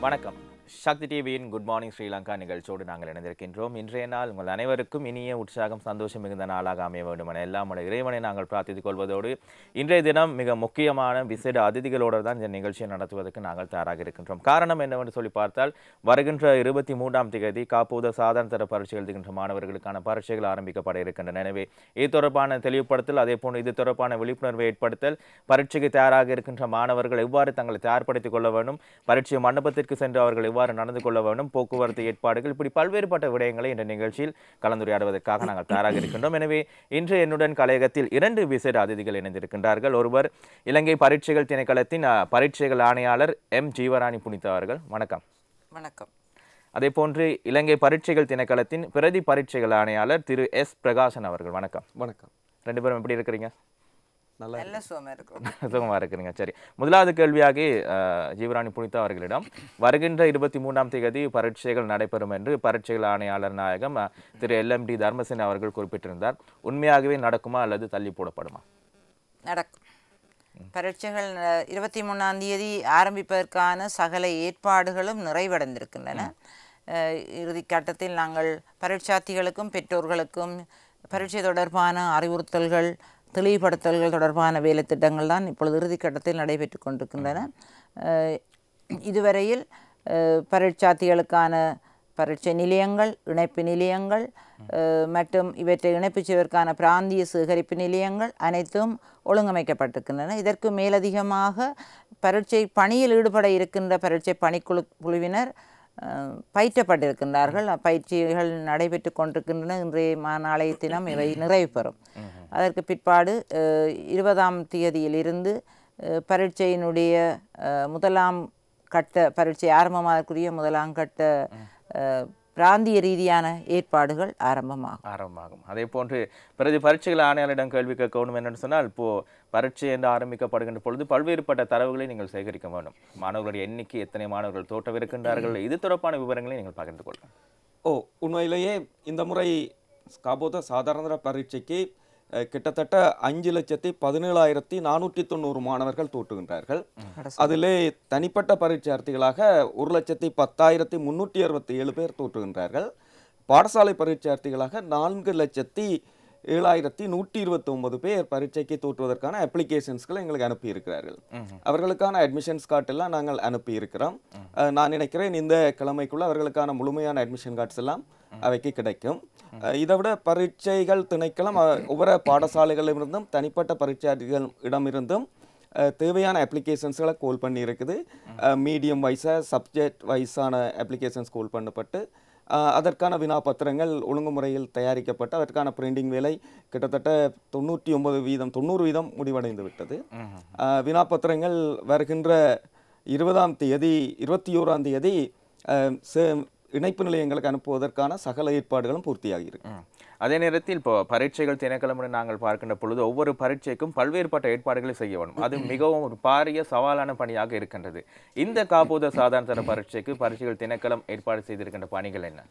வணக்கம் சக்தி டிவியின் good morning Sri Lanka நிகழ்ச்சியோடு நாங்கள் இணைந்திருக்கின்றோம் இன்றைய நாள் உங்கள் அனைவருக்கும் இனிய உற்சாகம் சந்தோஷம் மிகுந்த நாளாக அமைய வேண்டும் என எல்லாம் உடைய இறைவனை நாங்கள் பிரார்த்தித்துக் கொள்வதோடு இன்றைய தினம் மிக முக்கியமான விசேட அதிதிகளோடு தான் இந்த நிகழ்ச்சியை நடத்துவதற்கு நாங்கள் தயாராக இருக்கின்றோம் காரணம் என்னவென்று சொல்லி பார்த்தால் வருகின்ற இருபத்தி மூன்றாம் தேதி காப்போத சாதாரண தர பரீட்சை எழுதுகின்ற மாணவர்களுக்கான பரீட்சைகள் ஆரம்பிக்கப்பட இருக்கின்றன எனவே இது தொடர்பான தெளிவுபடுத்தல் அதே போன்று இது தொடர்பான விழிப்புணர்வை ஏற்படுத்தல் பரீட்சைக்கு தயாராக இருக்கின்ற மாணவர்கள் எவ்வாறு தங்களை தயார்படுத்திக் கொள்ள வேண்டும் பரீட்சை மண்டபத்திற்கு சென்று அவர்கள் எவ்வாறு நடந்து கொள்ள வேண்டும் போக்குவரத்து ஏற்பாடுகள் இப்படி பல்வேறுபட்ட விடயங்களை இந்த நிகழ்ச்சியில் கலந்துரையாடுவதற்காக நாங்கள் தயாராக இருக்கின்றோம் எனவே இன்று என்னுடன் கலையகத்தில் இரண்டு விசேட அதிதிகள் இணைந்திருக்கின்றார்கள் ஒருவர் இலங்கை பரீட்சைகள் திணைக்களத்தின் அஹ், பரீட்சைகள் ஆணையாளர் எம் ஜீவராணி புனிதா அவர்கள் வணக்கம் வணக்கம் அதே போன்று இலங்கை பரீட்சைகள் திணைக்களத்தின் பிரதி பரீட்சைகள் ஆணையாளர் திரு எஸ் பிரகாசன் அவர்கள் வணக்கம் வணக்கம் ரெண்டு பேரும் எப்படி இருக்கிறீங்க நல்லா நல்ல சுகமா இருக்கும் சுகமா இருக்கிறீங்க சரி முதலாவது கேள்வியாக அஹ், ஜீவராணி புனிதா அவர்களிடம் வருகின்ற இருபத்தி மூன்றாம் தேதி பரீட்சைகள் நடைபெறும் என்று பரீட்சைகள் ஆணையாளர் நாயகம் அஹ், Thiru L M D Dharmasena அவர்கள் குறிப்பிட்டிருந்தார் உண்மையாகவே நடக்குமா அல்லது தள்ளி போடப்படுமா நடக்கும் பரீட்சைகள் அஹ், இருபத்தி மூணாம் தேதி ஆரம்பிப்பதற்கான சகல ஏற்பாடுகளும் நிறைவடைந்திருக்கின்றன அஹ், இறுதி கட்டத்தில் நாங்கள் பரீட்சார்த்திகளுக்கும் பெற்றோர்களுக்கும் பரீட்சை தொடர்பான அறிவுறுத்தல்கள் தெளிவுபடுத்தல்கள் தொடர்பான வேலை திட்டங்கள் தான் இப்பொழுது இறுதி கட்டத்தில் நடைபெற்று கொண்டிருக்கின்றன அஹ், இதுவரையில் அஹ், பரீட்சார்த்திகளுக்கான பரீட்சை நிலையங்கள் இணைப்பு நிலையங்கள் அஹ், மற்றும் இவற்றை இணைப்பு செய்வதற்கான பிராந்திய சேகரிப்பு நிலையங்கள் அனைத்தும் ஒழுங்கமைக்கப்பட்டிருக்கின்றன இதற்கு மேலதிகமாக பரீட்சை பணியில் ஈடுபட இருக்கின்ற பரீட்சை பணிக்குழு குழுவினர் அஹ், பயிற்றப்பட்டிருக்கின்றார்கள் பயிற்சிகள் நடைபெற்று கொண்டிருக்கின்றன இன்றைய மா- நாளைய தினம் இவை நிறைவு பெறும் அதற்கு பிற்பாடு அஹ், இருபதாம் தேதியிலிருந்து அஹ், பரீட்சையினுடைய அஹ், முதலாம் கட்ட பரீட்சை ஆரம்பமாகக்கூடிய முதலாம் கட்ட அஹ், பிராந்திய ரீதியான ஏற்பாடுகள் ஆரம்பமாகும் ஆரம்பமாகும் அதே போன்று பிரதி பரீட்சைகள் ஆணையாளரிடம் கேள்வி கேட்கணும் என்னன்னு சொன்னால் இப்போ பரீட்சை என்று ஆரம்பிக்கப்படுகின்ற பொழுது பல்வேறுபட்ட தரவுகளை நீங்கள் சேகரிக்க வேண்டும் மாணவர்களுடைய எண்ணிக்கை எத்தனை மாணவர்கள் தோற்றவிருக்கின்றார்கள் இது தொடர்பான விவரங்களை நீங்கள் பகிர்ந்து கொள்ளுங்கள் ஓ உண்மையிலேயே இந்த முறை ஸ்காபோத சாதாரண பரீட்சைக்கு அஹ், கிட்டத்தட்ட அஞ்சு லட்சத்தி பதினேழாயிரத்தி நானூற்றி தொண்ணூறு மாணவர்கள் தோற்றுகின்றார்கள் அதிலே தனிப்பட்ட பரீட்சார்த்திகளாக ஒரு லட்சத்தி பத்தாயிரத்தி முன்னூற்றி அறுபத்தி ஏழு பேர் தோற்றுகின்றார்கள் பாடசாலை பரீட்சார்த்திகளாக நான்கு லட்சத்தி ஏழாயிரத்தி நூற்றி இருபத்தி ஒன்பது பேர் பரீட்சைக்கு தோற்றுவதற்கான அப்ளிகேஷன்ஸ்களை எங்களுக்கு அனுப்பியிருக்கிறார்கள் அவர்களுக்கான அட்மிஷன்ஸ் கார்டு எல்லாம் நாங்கள் அனுப்பியிருக்கிறோம் அஹ், நான் நினைக்கிறேன் இந்த கிழமைக்குள்ள அவர்களுக்கான முழுமையான அட்மிஷன் கார்ட்ஸ் எல்லாம் அவைக்கு கிடைக்கும் அஹ், இதை விட பரீட்சைகள் திணைக்களம் அஹ், ஒவ்வொரு பாடசாலைகளிலிருந்தும் தனிப்பட்ட பரீட்சார்த்திகள் இடமிருந்தும் அஹ், தேவையான அப்ளிகேஷன்ஸ்களை கோல் பண்ணி இருக்குது மீடியம் வைஸாக சப்ஜெக்ட் வைஸான அப்ளிகேஷன்ஸ் கோல் பண்ணப்பட்டு அஹ், அதற்கான வினாபத்திரங்கள் ஒழுங்குமுறையில் தயாரிக்கப்பட்டு அதற்கான பிரிண்டிங் வேலை கிட்டத்தட்ட தொண்ணூற்றி ஒன்பது வீதம் தொண்ணூறு வீதம் முடிவடைந்து விட்டது அஹ், வினாபத்திரங்கள் வருகின்ற இருபதாம் தேதி இருபத்தி ஓராம் தேதி அஹ், சே- இணைப்பு நிலையங்களுக்கு அனுப்புவதற்கான சகல ஏற்பாடுகளும் பூர்த்தியாகி இருக்கு ம். அதே நேரத்தில் இப்போ பரீட்சைகள் திணைக்களம்னு நாங்கள் பார்க்கின்ற பொழுது ஒவ்வொரு பரீட்சைக்கும் பல்வேறுபட்ட ஏற்பாடுகளை செய்ய வேண்டும் அது மிகவும் ஒரு பாரிய சவாலான பணியாக இருக்கின்றது இந்த காப்போத சாதாரண தர பரீட்சைக்கு பரீட்சைகள் திணைக்களம் ஏற்பாடு செய்திருக்கின்ற பணிகள் என்ன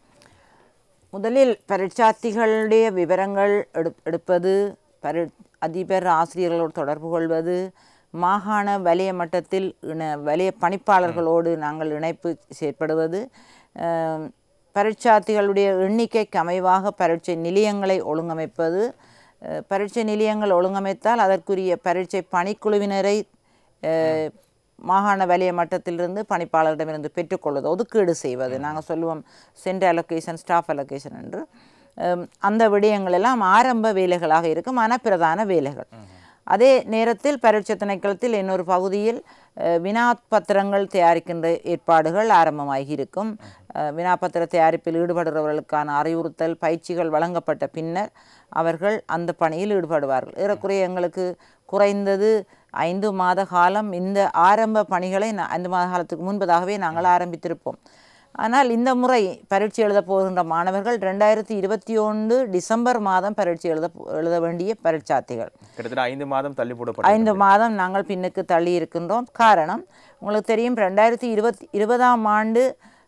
முதலில் பரீட்சார்த்திகளுடைய விவரங்கள் எடு எடுப்பது பரி அதிபர் ஆசிரியர்களோடு தொடர்பு கொள்வது மாகாண வலய மட்டத்தில் இண வலய பணிப்பாளர்களோடு நாங்கள் இணைப்பு செயற்படுவது அஹ், பரீட்சார்த்திகளுடைய எண்ணிக்கைக்கு அமைவாக பரீட்சை நிலையங்களை ஒழுங்கமைப்பது அஹ், பரீட்சை நிலையங்கள் ஒழுங்கமைத்தால் அதற்குரிய பரீட்சை பணிக்குழுவினரை அஹ், மாகாண வலய மட்டத்திலிருந்து பணிப்பாளரிடமிருந்து பெற்றுக்கொள்வது ஒதுக்கீடு செய்வது நாங்கள் சொல்லுவோம் சென்ட் அலோகேஷன் ஸ்டாஃப் அலோகேஷன் என்று அம், அந்த விடயங்கள் எல்லாம் ஆரம்ப வேலைகளாக இருக்கும் ஆனால் பிரதான வேலைகள் அதே நேரத்தில் பரீட்சை திணைக்களத்தில் இன்னொரு பகுதியில் அஹ், வினாப்பத்திரங்கள் தயாரிக்கின்ற ஏற்பாடுகள் ஆரம்பமாகி இருக்கும் அஹ், வினாப்பத்திர தயாரிப்பில் ஈடுபடுறவர்களுக்கான அறிவுறுத்தல் பயிற்சிகள் வழங்கப்பட்ட பின்னர் அவர்கள் அந்த பணியில் ஈடுபடுவார்கள் ஏறக்குறைய எங்களுக்கு குறைந்தது ஐந்து மாத காலம் இந்த ஆரம்ப பணிகளை நா- ஐந்து மாத காலத்துக்கு முன்பதாகவே நாங்கள் ஆரம்பித்திருப்போம் ஆனால் இந்த முறை பரீட்சை எழுத போகின்ற மாணவர்கள் ரெண்டாயிரத்தி இருபத்தி ஒன்று டிசம்பர் மாதம் பரீட்சை எழுத போ- எழுத வேண்டிய பரீட்சார்த்திகள் கிட்டத்தட்ட ஐந்து மாதம் தள்ளி போடப்பட்ட ஐந்து மாதம் நாங்கள் பின்னுக்கு தள்ளி இருக்கின்றோம் காரணம் உங்களுக்கு தெரியும் ரெண்டாயிரத்தி இருபத்தி இருபதாம் ஆண்டு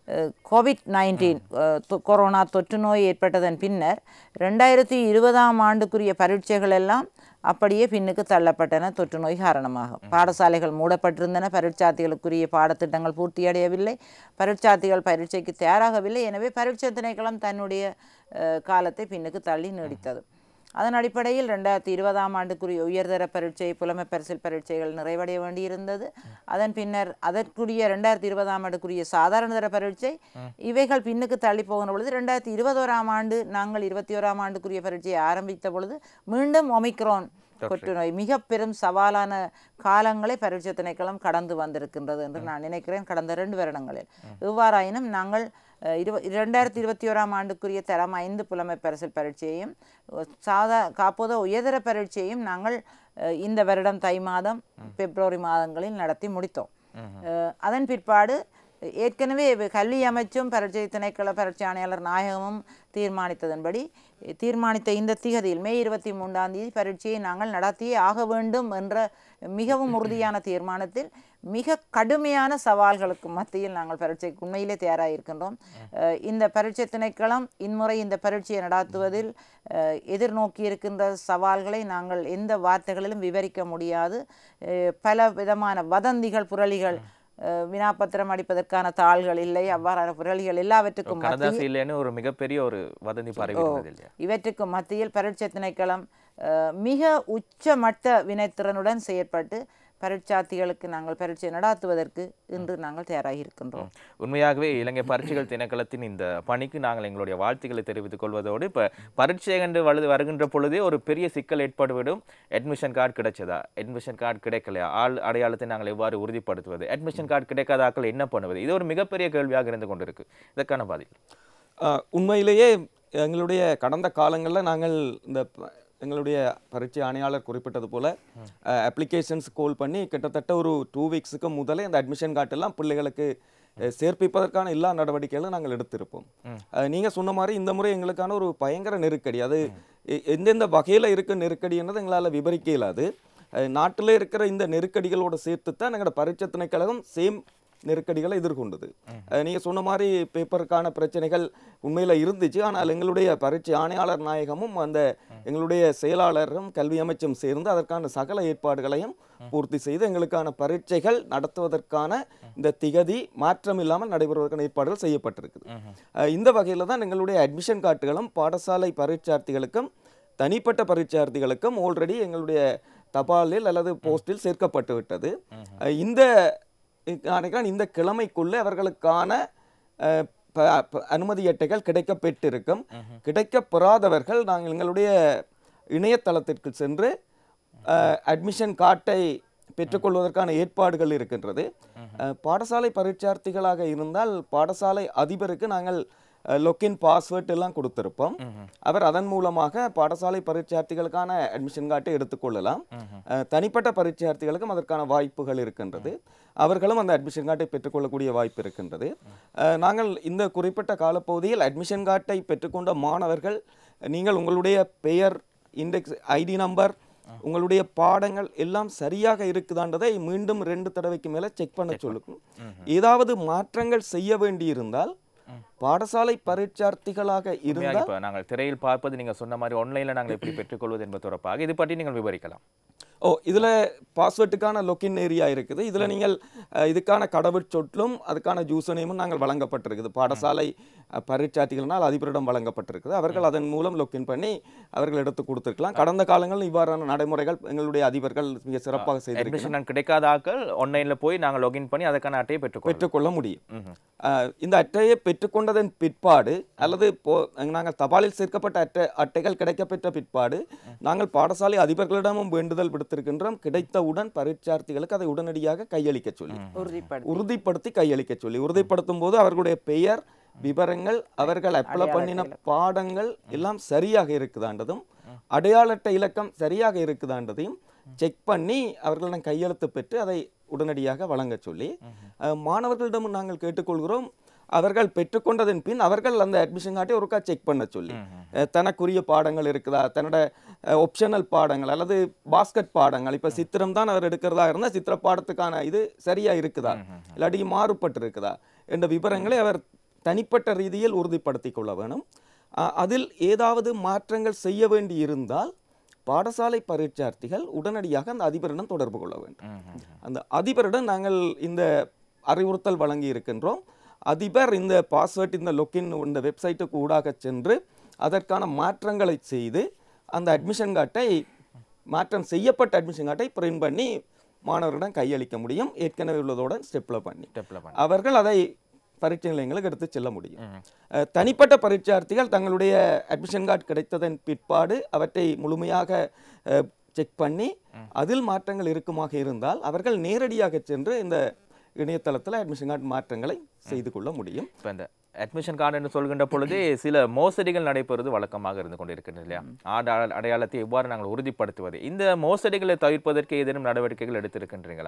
கோவிட் நைன்டீன் கொரோனா தொற்று நோய் ஏற்பட்டதன் பின்னர் ரெண்டாயிரத்தி இருபதாம் ஆண்டுக்குரிய பரீட்சைகள் எல்லாம் அப்படியே பின்னுக்கு தள்ளப்பட்டன தொற்று நோய் காரணமாக பாடசாலைகள் மூடப்பட்டிருந்தன பரீட்சார்த்திகளுக்குரிய பாடத்திட்டங்கள் பூர்த்தியடையவில்லை பரீட்சார்த்திகள் பரீட்சைக்கு தயாராகவில்லை எனவே பரீட்சை திணைக்களம் தன்னுடைய அஹ், காலத்தை பின்னுக்கு தள்ளி நீடித்தது அதன் அடிப்படையில் ரெண்டாயிரத்தி இருபதாம் ஆண்டுக்குரிய உயர்தர பரீட்சை புலமை பரிசில் பரீட்சைகள் நிறைவடைய வேண்டியிருந்தது அதன் பின்னர் அதற்குரிய ரெண்டாயிரத்தி இருபதாம் ஆண்டுக்குரிய சாதாரணதர பரீட்சை இவைகள் பின்னுக்கு தள்ளி போகிற பொழுது ரெண்டாயிரத்தி இருபதோராம் ஆண்டு நாங்கள் இருபத்தி ஓராம் ஆண்டுக்குரிய பரீட்சையை ஆரம்பித்த பொழுது மீண்டும் ஒமிக்ரான் தொற்று நோய் மிக பெரும் சவாலான காலங்களை பரீட்சை திணைக்களம் கடந்து வந்திருக்கின்றது என்று நான் நினைக்கிறேன் கடந்த ரெண்டு வருடங்களில் இவ்வாறாயினும் நாங்கள் அஹ், இருவ இரண்டாயிரத்தி இருபத்தி ஓராம் ஆண்டுக்குரிய தரம் ஐந்து புலமை பரிசில் பரீட்சையையும் அஹ், சாதா காப்போத உயர்தர பரீட்சையையும் நாங்கள் அஹ், இந்த வருடம் தை மாதம் பிப்ரவரி மாதங்களில் நடத்தி முடித்தோம் அஹ், அதன் பிற்பாடு ஏற்கனவே இவ- கல்வி அமைச்சும் பரீட்சை திணைக்கள பரீட்சை ஆணையாளர் நாயகமும் தீர்மானித்ததன்படி தீர்மானித்த இந்த திகதியில் மே இருபத்தி மூன்றாம் தேதி பரீட்சையை நாங்கள் நடத்தியே ஆக வேண்டும் என்ற மிகவும் உறுதியான தீர்மானத்தில் மிக கடுமையான சவால்களுக்கு மத்தியில் நாங்கள் பரீட்சைக்கு உண்மையிலே தயாராக இருக்கின்றோம் அஹ் இந்த பரீட்சை திணைக்களம் இன்முறை இந்த பரீட்சையை நடத்துவதில் அஹ் எதிர்நோக்கி இருக்கின்ற சவால்களை நாங்கள் எந்த வார்த்தைகளிலும் விவரிக்க முடியாது அஹ் பல விதமான வதந்திகள் புரளிகள் அஹ் வினாப்பத்திரம் அடிப்பதற்கான தாள்கள் இல்லை அவ்வாறான புரளிகள் எல்லாவற்றுக்கும் மத்தியில் கடதாசி இல்லைன்னு ஒரு மிகப்பெரிய ஒரு வதந்தி பரவி இருந்தது இல்லையா இவற்றுக்கு மத்தியில் பரீட்சை திணைக்களம் அஹ், மிக உச்சமட்ட வினைத்திறனுடன் செயற்பட்டு பரீட்சார்த்திகளுக்கு நாங்கள் பரீட்சை நடாத்துவதற்கு இன்று நாங்கள் தயாராகி இருக்கின்றோம் உண்மையாகவே இலங்கை பரீட்சைகள் திணைக்களத்தின் இந்த பணிக்கு நாங்கள் எங்களுடைய வாழ்த்துக்களை தெரிவித்துக் கொள்வதோடு இப்போ பரீட்சை கண்டு வலது வருகின்ற பொழுதே ஒரு பெரிய சிக்கல் ஏற்பட்டுவிடும் அட்மிஷன் கார்டு கிடைச்சதா அட்மிஷன் கார்டு கிடைக்கலையா ஆள் அடையாளத்தை நாங்கள் எவ்வாறு உறுதிப்படுத்துவது அட்மிஷன் கார்டு கிடைக்காத ஆட்கள் என்ன பண்ணுவது இது ஒரு மிகப்பெரிய கேள்வியாக இருந்து கொண்டிருக்கு இதற்கான பதில் ஆஹ் உண்மையிலேயே எங்களுடைய கடந்த காலங்களில் நாங்கள் இந்த ப- எங்களுடைய பரீட்சை ஆணையாளர் குறிப்பிட்டது போல அப்ளிகேஷன்ஸ் கோல் பண்ணி கிட்டத்தட்ட ஒரு டூ வீக்ஸுக்கு முதலே அந்த அட்மிஷன் கார்டெல்லாம் பிள்ளைகளுக்கு அஹ், சேர்ப்பிப்பதற்கான எல்லா நடவடிக்கைகளும் நாங்கள் எடுத்திருப்போம் அஹ், நீங்க சொன்ன மாதிரி இந்த முறை எங்களுக்கான ஒரு பயங்கர நெருக்கடி அது எ- எந்தெந்த வகையில் இருக்க நெருக்கடின்றது எங்களால் விவரிக்க இயலாது அஹ், நாட்டில் இருக்கிற இந்த நெருக்கடிகளோட சேர்த்து தான் எங்களோட பரீட்சை திணைக்களகம் சேம் நெருக்கடிகளை எதிர்கொண்டது அஹ் நீங்க சொன்ன மாதிரி பேப்பருக்கான பிரச்சனைகள் உண்மையில இருந்துச்சு ஆனால் எங்களுடைய பரீட்சை ஆணையாளர் நாயகமும் அந்த எங்களுடைய செயலாளரும் கல்வி அமைச்சும் சேர்ந்து அதற்கான சகல ஏற்பாடுகளையும் பூர்த்தி செய்து எங்களுக்கான பரீட்சைகள் நடத்துவதற்கான இந்த திகதி மாற்றம் இல்லாமல் நடைபெறுவதற்கான ஏற்பாடுகள் செய்யப்பட்டிருக்குது அஹ் இந்த வகையில் தான் எங்களுடைய அட்மிஷன் கார்டுகளும் பாடசாலை பரீட்சார்த்திகளுக்கும் தனிப்பட்ட பரீட்சார்த்திகளுக்கும் ஆல்ரெடி எங்களுடைய தபாலில் அல்லது போஸ்டில் சேர்க்கப்பட்டு விட்டது அஹ் இந்த நினைக்கிறேன் இந்த கிழமைக்குள்ளே அவர்களுக்கான அஹ், ப- ப- அனுமதி அட்டைகள் கிடைக்கப்பெற்றிருக்கும் கிடைக்கப்பெறாதவர்கள் நாங்கள் எங்களுடைய இணையதளத்திற்கு சென்று அட்மிஷன் கார்டை பெற்றுக்கொள்வதற்கான ஏற்பாடுகள் இருக்கின்றது அஹ், பாடசாலை பரீட்சார்த்திகளாக இருந்தால் பாடசாலை அதிபருக்கு நாங்கள் லொக்கின் பாஸ்வேர்ட் எல்லாம் கொடுத்திருப்போம் அவர் அதன் மூலமாக பாடசாலை பரீட்சார்த்திகளுக்கான அட்மிஷன் கார்டை எடுத்துக்கொள்ளலாம் அஹ், தனிப்பட்ட பரீட்சார்த்திகளுக்கும் அதற்கான வாய்ப்புகள் இருக்கின்றது அவர்களும் அந்த அட்மிஷன் கார்டை பெற்றுக்கொள்ளக்கூடிய வாய்ப்பு இருக்கின்றது அஹ், நாங்கள் இந்த குறிப்பிட்ட காலப்பகுதியில் அட்மிஷன் கார்டை பெற்றுக்கொண்ட மாணவர்கள் நீங்கள் உங்களுடைய பெயர் இண்டெக்ஸ் ஐடி நம்பர் உங்களுடைய பாடங்கள் எல்லாம் சரியாக இருக்குதான்றதை மீண்டும் ரெண்டு தடவைக்கு மேல செக் பண்ண சொல்லுக்கும் ஏதாவது மாற்றங்கள் செய்ய வேண்டியிருந்தால் பாடசாலை பரீட்சார்த்திகளாக உண்மையாக இருந்தால் இப்போ நாங்கள் திரையில் பார்ப்பது நீங்கள் சொன்ன மாதிரி ஆன்லைனில் நாங்கள் எப்படி பெற்றுக்கொள்வது என்பது தொடர்பாக இது பற்றி நீங்கள் விவரிக்கலாம் ஓ இதுல பாஸ்வேர்டுக்கான லொக்கின் ஏரியா இருக்குது இதுல நீங்கள் அஹ், இதுக்கான கடவுச்சொற்றும் அதுக்கான ஜூசனையும் நாங்கள் வழங்கப்பட்டிருக்குது பாடசாலை அஹ், பரீட்சார்த்திகள்னால் அதிபரிடம் வழங்கப்பட்டிருக்குது அவர்கள் அதன் மூலம் லொக்கின் பண்ணி அவர்கள் எடுத்து கொடுத்திருக்கலாம் கடந்த காலங்களில் இவ்வாறான நடைமுறைகள் எங்களுடைய அதிபர்கள் மிக சிறப்பாக செய்திருக்கிறார்கள் அட்மிஷன் கிடைக்காத ஆட்கள் ஆன்லைனில் போய் நாங்கள் லாகின் பண்ணி அதற்கான அட்டையை பெற்றுக்கொள்வோம் பெற்றுக்கொள்ள முடியும் அஹ், இந்த அட்டையை பெற்றுக்கொண்டதன் பிற்பாடு அல்லது இப்போ நாங்கள் தபாலில் சேர்க்கப்பட்ட அட்டை அட்டைகள் கிடைக்கப்பெற்ற பிற்பாடு நாங்கள் பாடசாலை அதிபர்களிடமும் வேண்டுதல் விடுத்திருக்கின்றோம் கிடைத்தவுடன் பரீட்சார்த்திகளுக்கு அதை உடனடியாக கையளிக்க சொல்லி உறுதிப்படு உறுதிப்படுத்தி கையளிக்க சொல்லி உறுதிப்படுத்தும் போது அவர்களுடைய பெயர் விவரங்கள் அவர்கள் அப்ளை பண்ணின பாடங்கள் எல்லாம் சரியாக இருக்குதான்றதும் அடையாள அட்டை இலக்கம் சரியாக இருக்குதான்றதையும் செக் பண்ணி அவர்களிடம் கையெழுத்து பெற்று அதை உடனடியாக வழங்க சொல்லி அஹ், மாணவர்களிடம் நாங்கள் கேட்டுக்கொள்கிறோம் அவர்கள் பெற்றுக்கொண்டதன் பின் அவர்கள் அந்த அட்மிஷன் காட்டி ஒருக்கா செக் பண்ண சொல்லி அஹ், தனக்குரிய பாடங்கள் இருக்குதா தன்னோட ஒப்ஷனல் பாடங்கள் அல்லது பாஸ்கெட் பாடங்கள் இப்போ சித்திரம் தான் அவர் எடுக்கிறதா இருந்தால் சித்திர பாடத்துக்கான இது சரியா இருக்குதா இல்லாட்டி மாறுபட்டு இருக்குதா என்ற விவரங்களை அவர் தனிப்பட்ட ரீதியில் உறுதிப்படுத்திக் கொள்ள வேணும் அஹ், அதில் ஏதாவது மாற்றங்கள் செய்ய வேண்டி இருந்தால் பாடசாலை பரீட்சார்த்திகள் உடனடியாக அந்த அதிபரிடம் தொடர்பு கொள்ள வேண்டும் அந்த அதிபரிடம் நாங்கள் இந்த அறிவுறுத்தல் வழங்கி இருக்கின்றோம் அதிபர் இந்த பாஸ்வேர்ட் இந்த லொக்கின் இந்த வெப்சைட்டுக்கு ஊடாக சென்று அதற்கான மாற்றங்களை செய்து அந்த அட்மிஷன் கார்டை மாற்றம் செய்யப்பட்ட அட்மிஷன் கார்டை பிரிண்ட் பண்ணி மாணவர்களிடம் கையளிக்க முடியும் ஏற்கனவே உள்ளதோட ஸ்டெப்பில் பண்ணி டெவலப்மெண்ட் அவர்கள் அதை பரீட்சை நிலையங்களுக்கு எடுத்து செல்ல முடியும் அஹ், தனிப்பட்ட பரீட்சார்த்திகள் தங்களுடைய அட்மிஷன் கார்டு கிடைத்ததன் பிற்பாடு அவற்றை முழுமையாக செக் பண்ணி அதில் மாற்றங்கள் இருக்குமாக இருந்தால் அவர்கள் நேரடியாக சென்று இந்த இணையதளத்தில் அட்மிஷன் கார்டு மாற்றங்களை செய்து கொள்ள முடியும் இப்போ இந்த அட்மிஷன் கார்டு என்று சொல்கின்ற பொழுது சில மோசடிகள் நடைபெறுவது வழக்கமாக இருந்து கொண்டிருக்கின்றது இல்லையா ஆட அடையாளத்தை எவ்வாறு நாங்கள் உறுதிப்படுத்துவது இந்த மோசடிகளை தவிர்ப்பதற்கு ஏதேனும் நடவடிக்கைகள் எடுத்திருக்கின்றீங்களா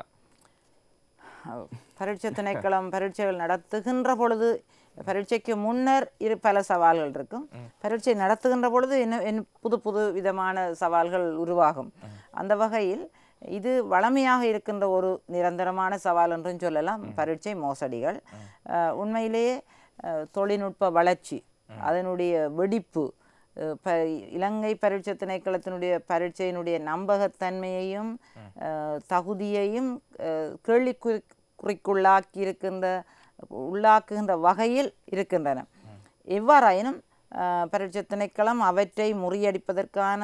பரீட்சை திணைக்களம் பரீட்சைகள் நடத்துகின்ற பொழுது பரீட்சைக்கு முன்னர் இரு பல சவால்கள் இருக்கும் பரீட்சை நடத்துகின்ற பொழுது இன்னும் இன்னும் புது புது விதமான சவால்கள் உருவாகும் அந்த வகையில் இது வளமையாக இருக்கின்ற ஒரு நிரந்தரமான சவால் என்றும் சொல்லலாம் பரீட்சை மோசடிகள் அஹ், உண்மையிலேயே அஹ், தொழில்நுட்ப வளர்ச்சி அதனுடைய வெடிப்பு அஹ் ப இலங்கை பரீட்சை திணைக்களத்தினுடைய பரீட்சையினுடைய நம்பகத்தன்மையையும் அஹ், தகுதியையும் அஹ், கேள்விக்குறி குறிக்குள்ளாக்கி இருக்கின்ற உள்ளாக்குகின்ற வகையில் இருக்கின்றன எவ்வாறாயினும் அஹ், பரீட்சை திணைக்களம் அவற்றை முறியடிப்பதற்கான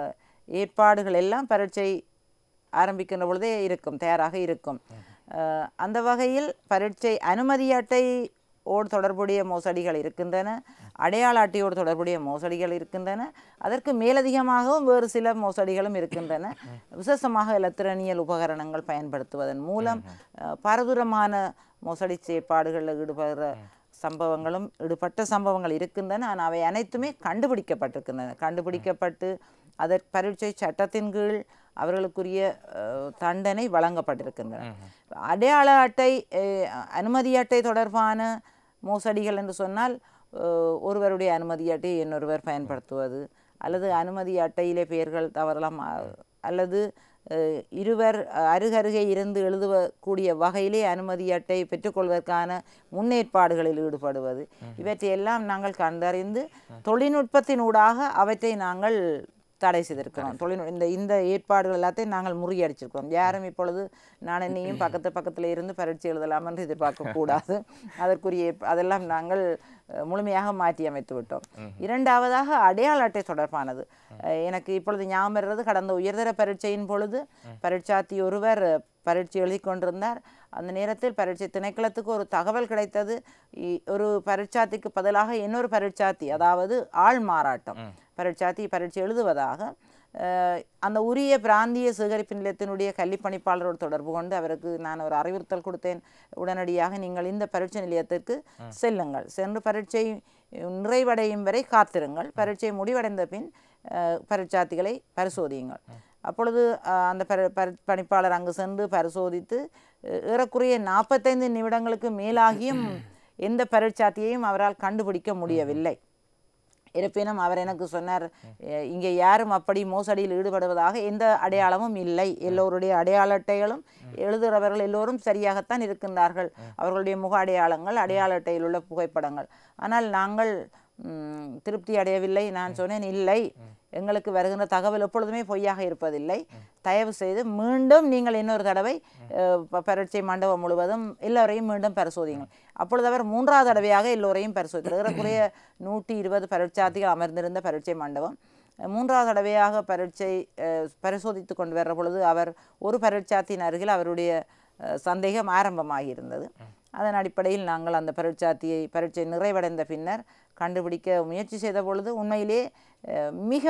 ஏற்பாடுகள் எல்லாம் பரீட்சை ஆரம்பிக்கின்ற பொழுதே இருக்கும் தயாராக இருக்கும் அஹ், அந்த வகையில் பரீட்சை அனுமதி அட்டை ஓடு தொடர்புடைய மோசடிகள் இருக்கின்றன அடையாள அட்டையோடு தொடர்புடைய மோசடிகள் இருக்கின்றன அதற்கு மேலதிகமாகவும் வேறு சில மோசடிகளும் இருக்கின்றன விசேஷமாக இலத்திரனியல் உபகரணங்கள் பயன்படுத்துவதன் மூலம் அஹ், பாரதூரமான மோசடி செயற்பாடுகளில் ஈடுபடுற சம்பவங்களும் ஈடுபட்ட சம்பவங்கள் இருக்கின்றன ஆனால் அவை அனைத்துமே கண்டுபிடிக்கப்பட்டிருக்கின்றன கண்டுபிடிக்கப்பட்டு அதற் பரீட்சை சட்டத்தின் கீழ் அவர்களுக்குரிய அஹ், தண்டனை வழங்கப்பட்டிருக்கின்றன அடையாள அட்டை அஹ், அனுமதி அட்டை தொடர்பான மோசடிகள் என்று சொன்னால் அஹ், ஒருவருடைய அனுமதி அட்டையை இன்னொருவர் பயன்படுத்துவது அல்லது அனுமதி அட்டையிலே பெயர்கள் தவறலாம் அ- அல்லது அஹ், இருவர் அஹ், அருகருகே இருந்து எழுதக்கூடிய வகையிலே அனுமதி அட்டை பெற்றுக்கொள்வதற்கான முன்னேற்பாடுகளில் ஈடுபடுவது இவற்றையெல்லாம் நாங்கள் கண்டறிந்து தொழில்நுட்பத்தினூடாக அவற்றை நாங்கள் தடை செய்திருக்கிறோம் தொழில்நுட்ப இந்த இந்த ஏற்பாடுகள் எல்லாத்தையும் நாங்கள் முறியடிச்சிருக்கிறோம் யாரும் இப்பொழுது நான் என்னையும் பக்கத்து பக்கத்தில் இருந்து பரீட்சை எழுதலாம் என்று எதிர்பார்க்கக்கூடாது அதற்குரிய ஏற்ப- அதெல்லாம் நாங்கள் அஹ், முழுமையாக மாற்றி அமைத்து விட்டோம் இரண்டாவதாக அடையாள அட்டை தொடர்பானது அஹ், எனக்கு இப்பொழுது ஞாபகம் வருகிறது கடந்த உயர்தர பரீட்சையின் பொழுது பரீட்சார்த்தி ஒருவர் பரீட்சை எழுதி கொண்டிருந்தார் அந்த நேரத்தில் பரீட்சை திணைக்களத்துக்கு ஒரு தகவல் கிடைத்தது இ- ஒரு பரீட்சார்த்திக்கு பதிலாக இன்னொரு பரீட்சார்த்தி அதாவது ஆள் மாறாட்டம் பரீட்சார்த்தி பரீட்சை எழுதுவதாக அஹ், அந்த உரிய பிராந்திய சேகரிப்பு நிலையத்தினுடைய கல்வி பணிப்பாளரோடு தொடர்பு கொண்டு அவருக்கு நான் ஒரு அறிவுறுத்தல் கொடுத்தேன் உடனடியாக நீங்கள் இந்த பரீட்சை நிலையத்திற்கு செல்லுங்கள் சென்று பரீட்சை நிறைவடையும் வரை காத்திருங்கள் பரீட்சை முடிவடைந்த பின் அஹ், பரீட்சார்த்திகளை பரிசோதியுங்கள் அப்பொழுது அஹ், அந்த பரி பரி- பணிப்பாளர் அங்கு சென்று பரிசோதித்து அஹ், ஏறக்குறைய நாற்பத்தைந்து நிமிடங்களுக்கு மேலாகியும் எந்த பரீட்சார்த்தியையும் அவரால் கண்டுபிடிக்க முடியவில்லை இருப்பினும் அவர் எனக்கு சொன்னார் "அஹ், இங்கே யாரும் அப்படி மோசடியில் ஈடுபடுவதாக எந்த அடையாளமும் இல்லை எல்லோருடைய அடையாள அட்டைகளும் எழுதுகிறவர்கள் எல்லோரும் சரியாகத்தான் இருக்கின்றார்கள் அவர்களுடைய முக அடையாளங்கள் அடையாள அட்டையில் உள்ள புகைப்படங்கள் ஆனால் நாங்கள் ம், திருப்தி அடையவில்லை நான் சொன்னேன் இல்லை எங்களுக்கு வருகின்ற தகவல் எப்பொழுதுமே பொய்யாக இருப்பதில்லை தயவு செய்து மீண்டும் நீங்கள் இன்னொரு தடவை அஹ், ப- பரீட்சை மண்டபம் முழுவதும் எல்லோரையும் மீண்டும் பரிசோதியுங்கள் அப்பொழுது அவர் மூன்றாவது தடவையாக எல்லோரையும் பரிசோதித்தார் ஏறக்குறைய நூற்றி இருபது பரீட்சார்த்திகள் அமர்ந்திருந்த பரீட்சை மண்டபம் அஹ், மூன்றாவது தடவையாக பரீட்சை அஹ், பரிசோதித்து கொண்டு வர்ற பொழுது அவர் ஒரு பரீட்சார்த்தியின் அருகில் அவருடைய அஹ், சந்தேகம் ஆரம்பமாகி இருந்தது அதன் அடிப்படையில் நாங்கள் அந்த பரீட்சார்த்தியை பரீட்சை நிறைவடைந்த பின்னர் கண்டுபிடிக்க முயற்சி செய்த பொழுது உண்மையிலே அஹ், மிக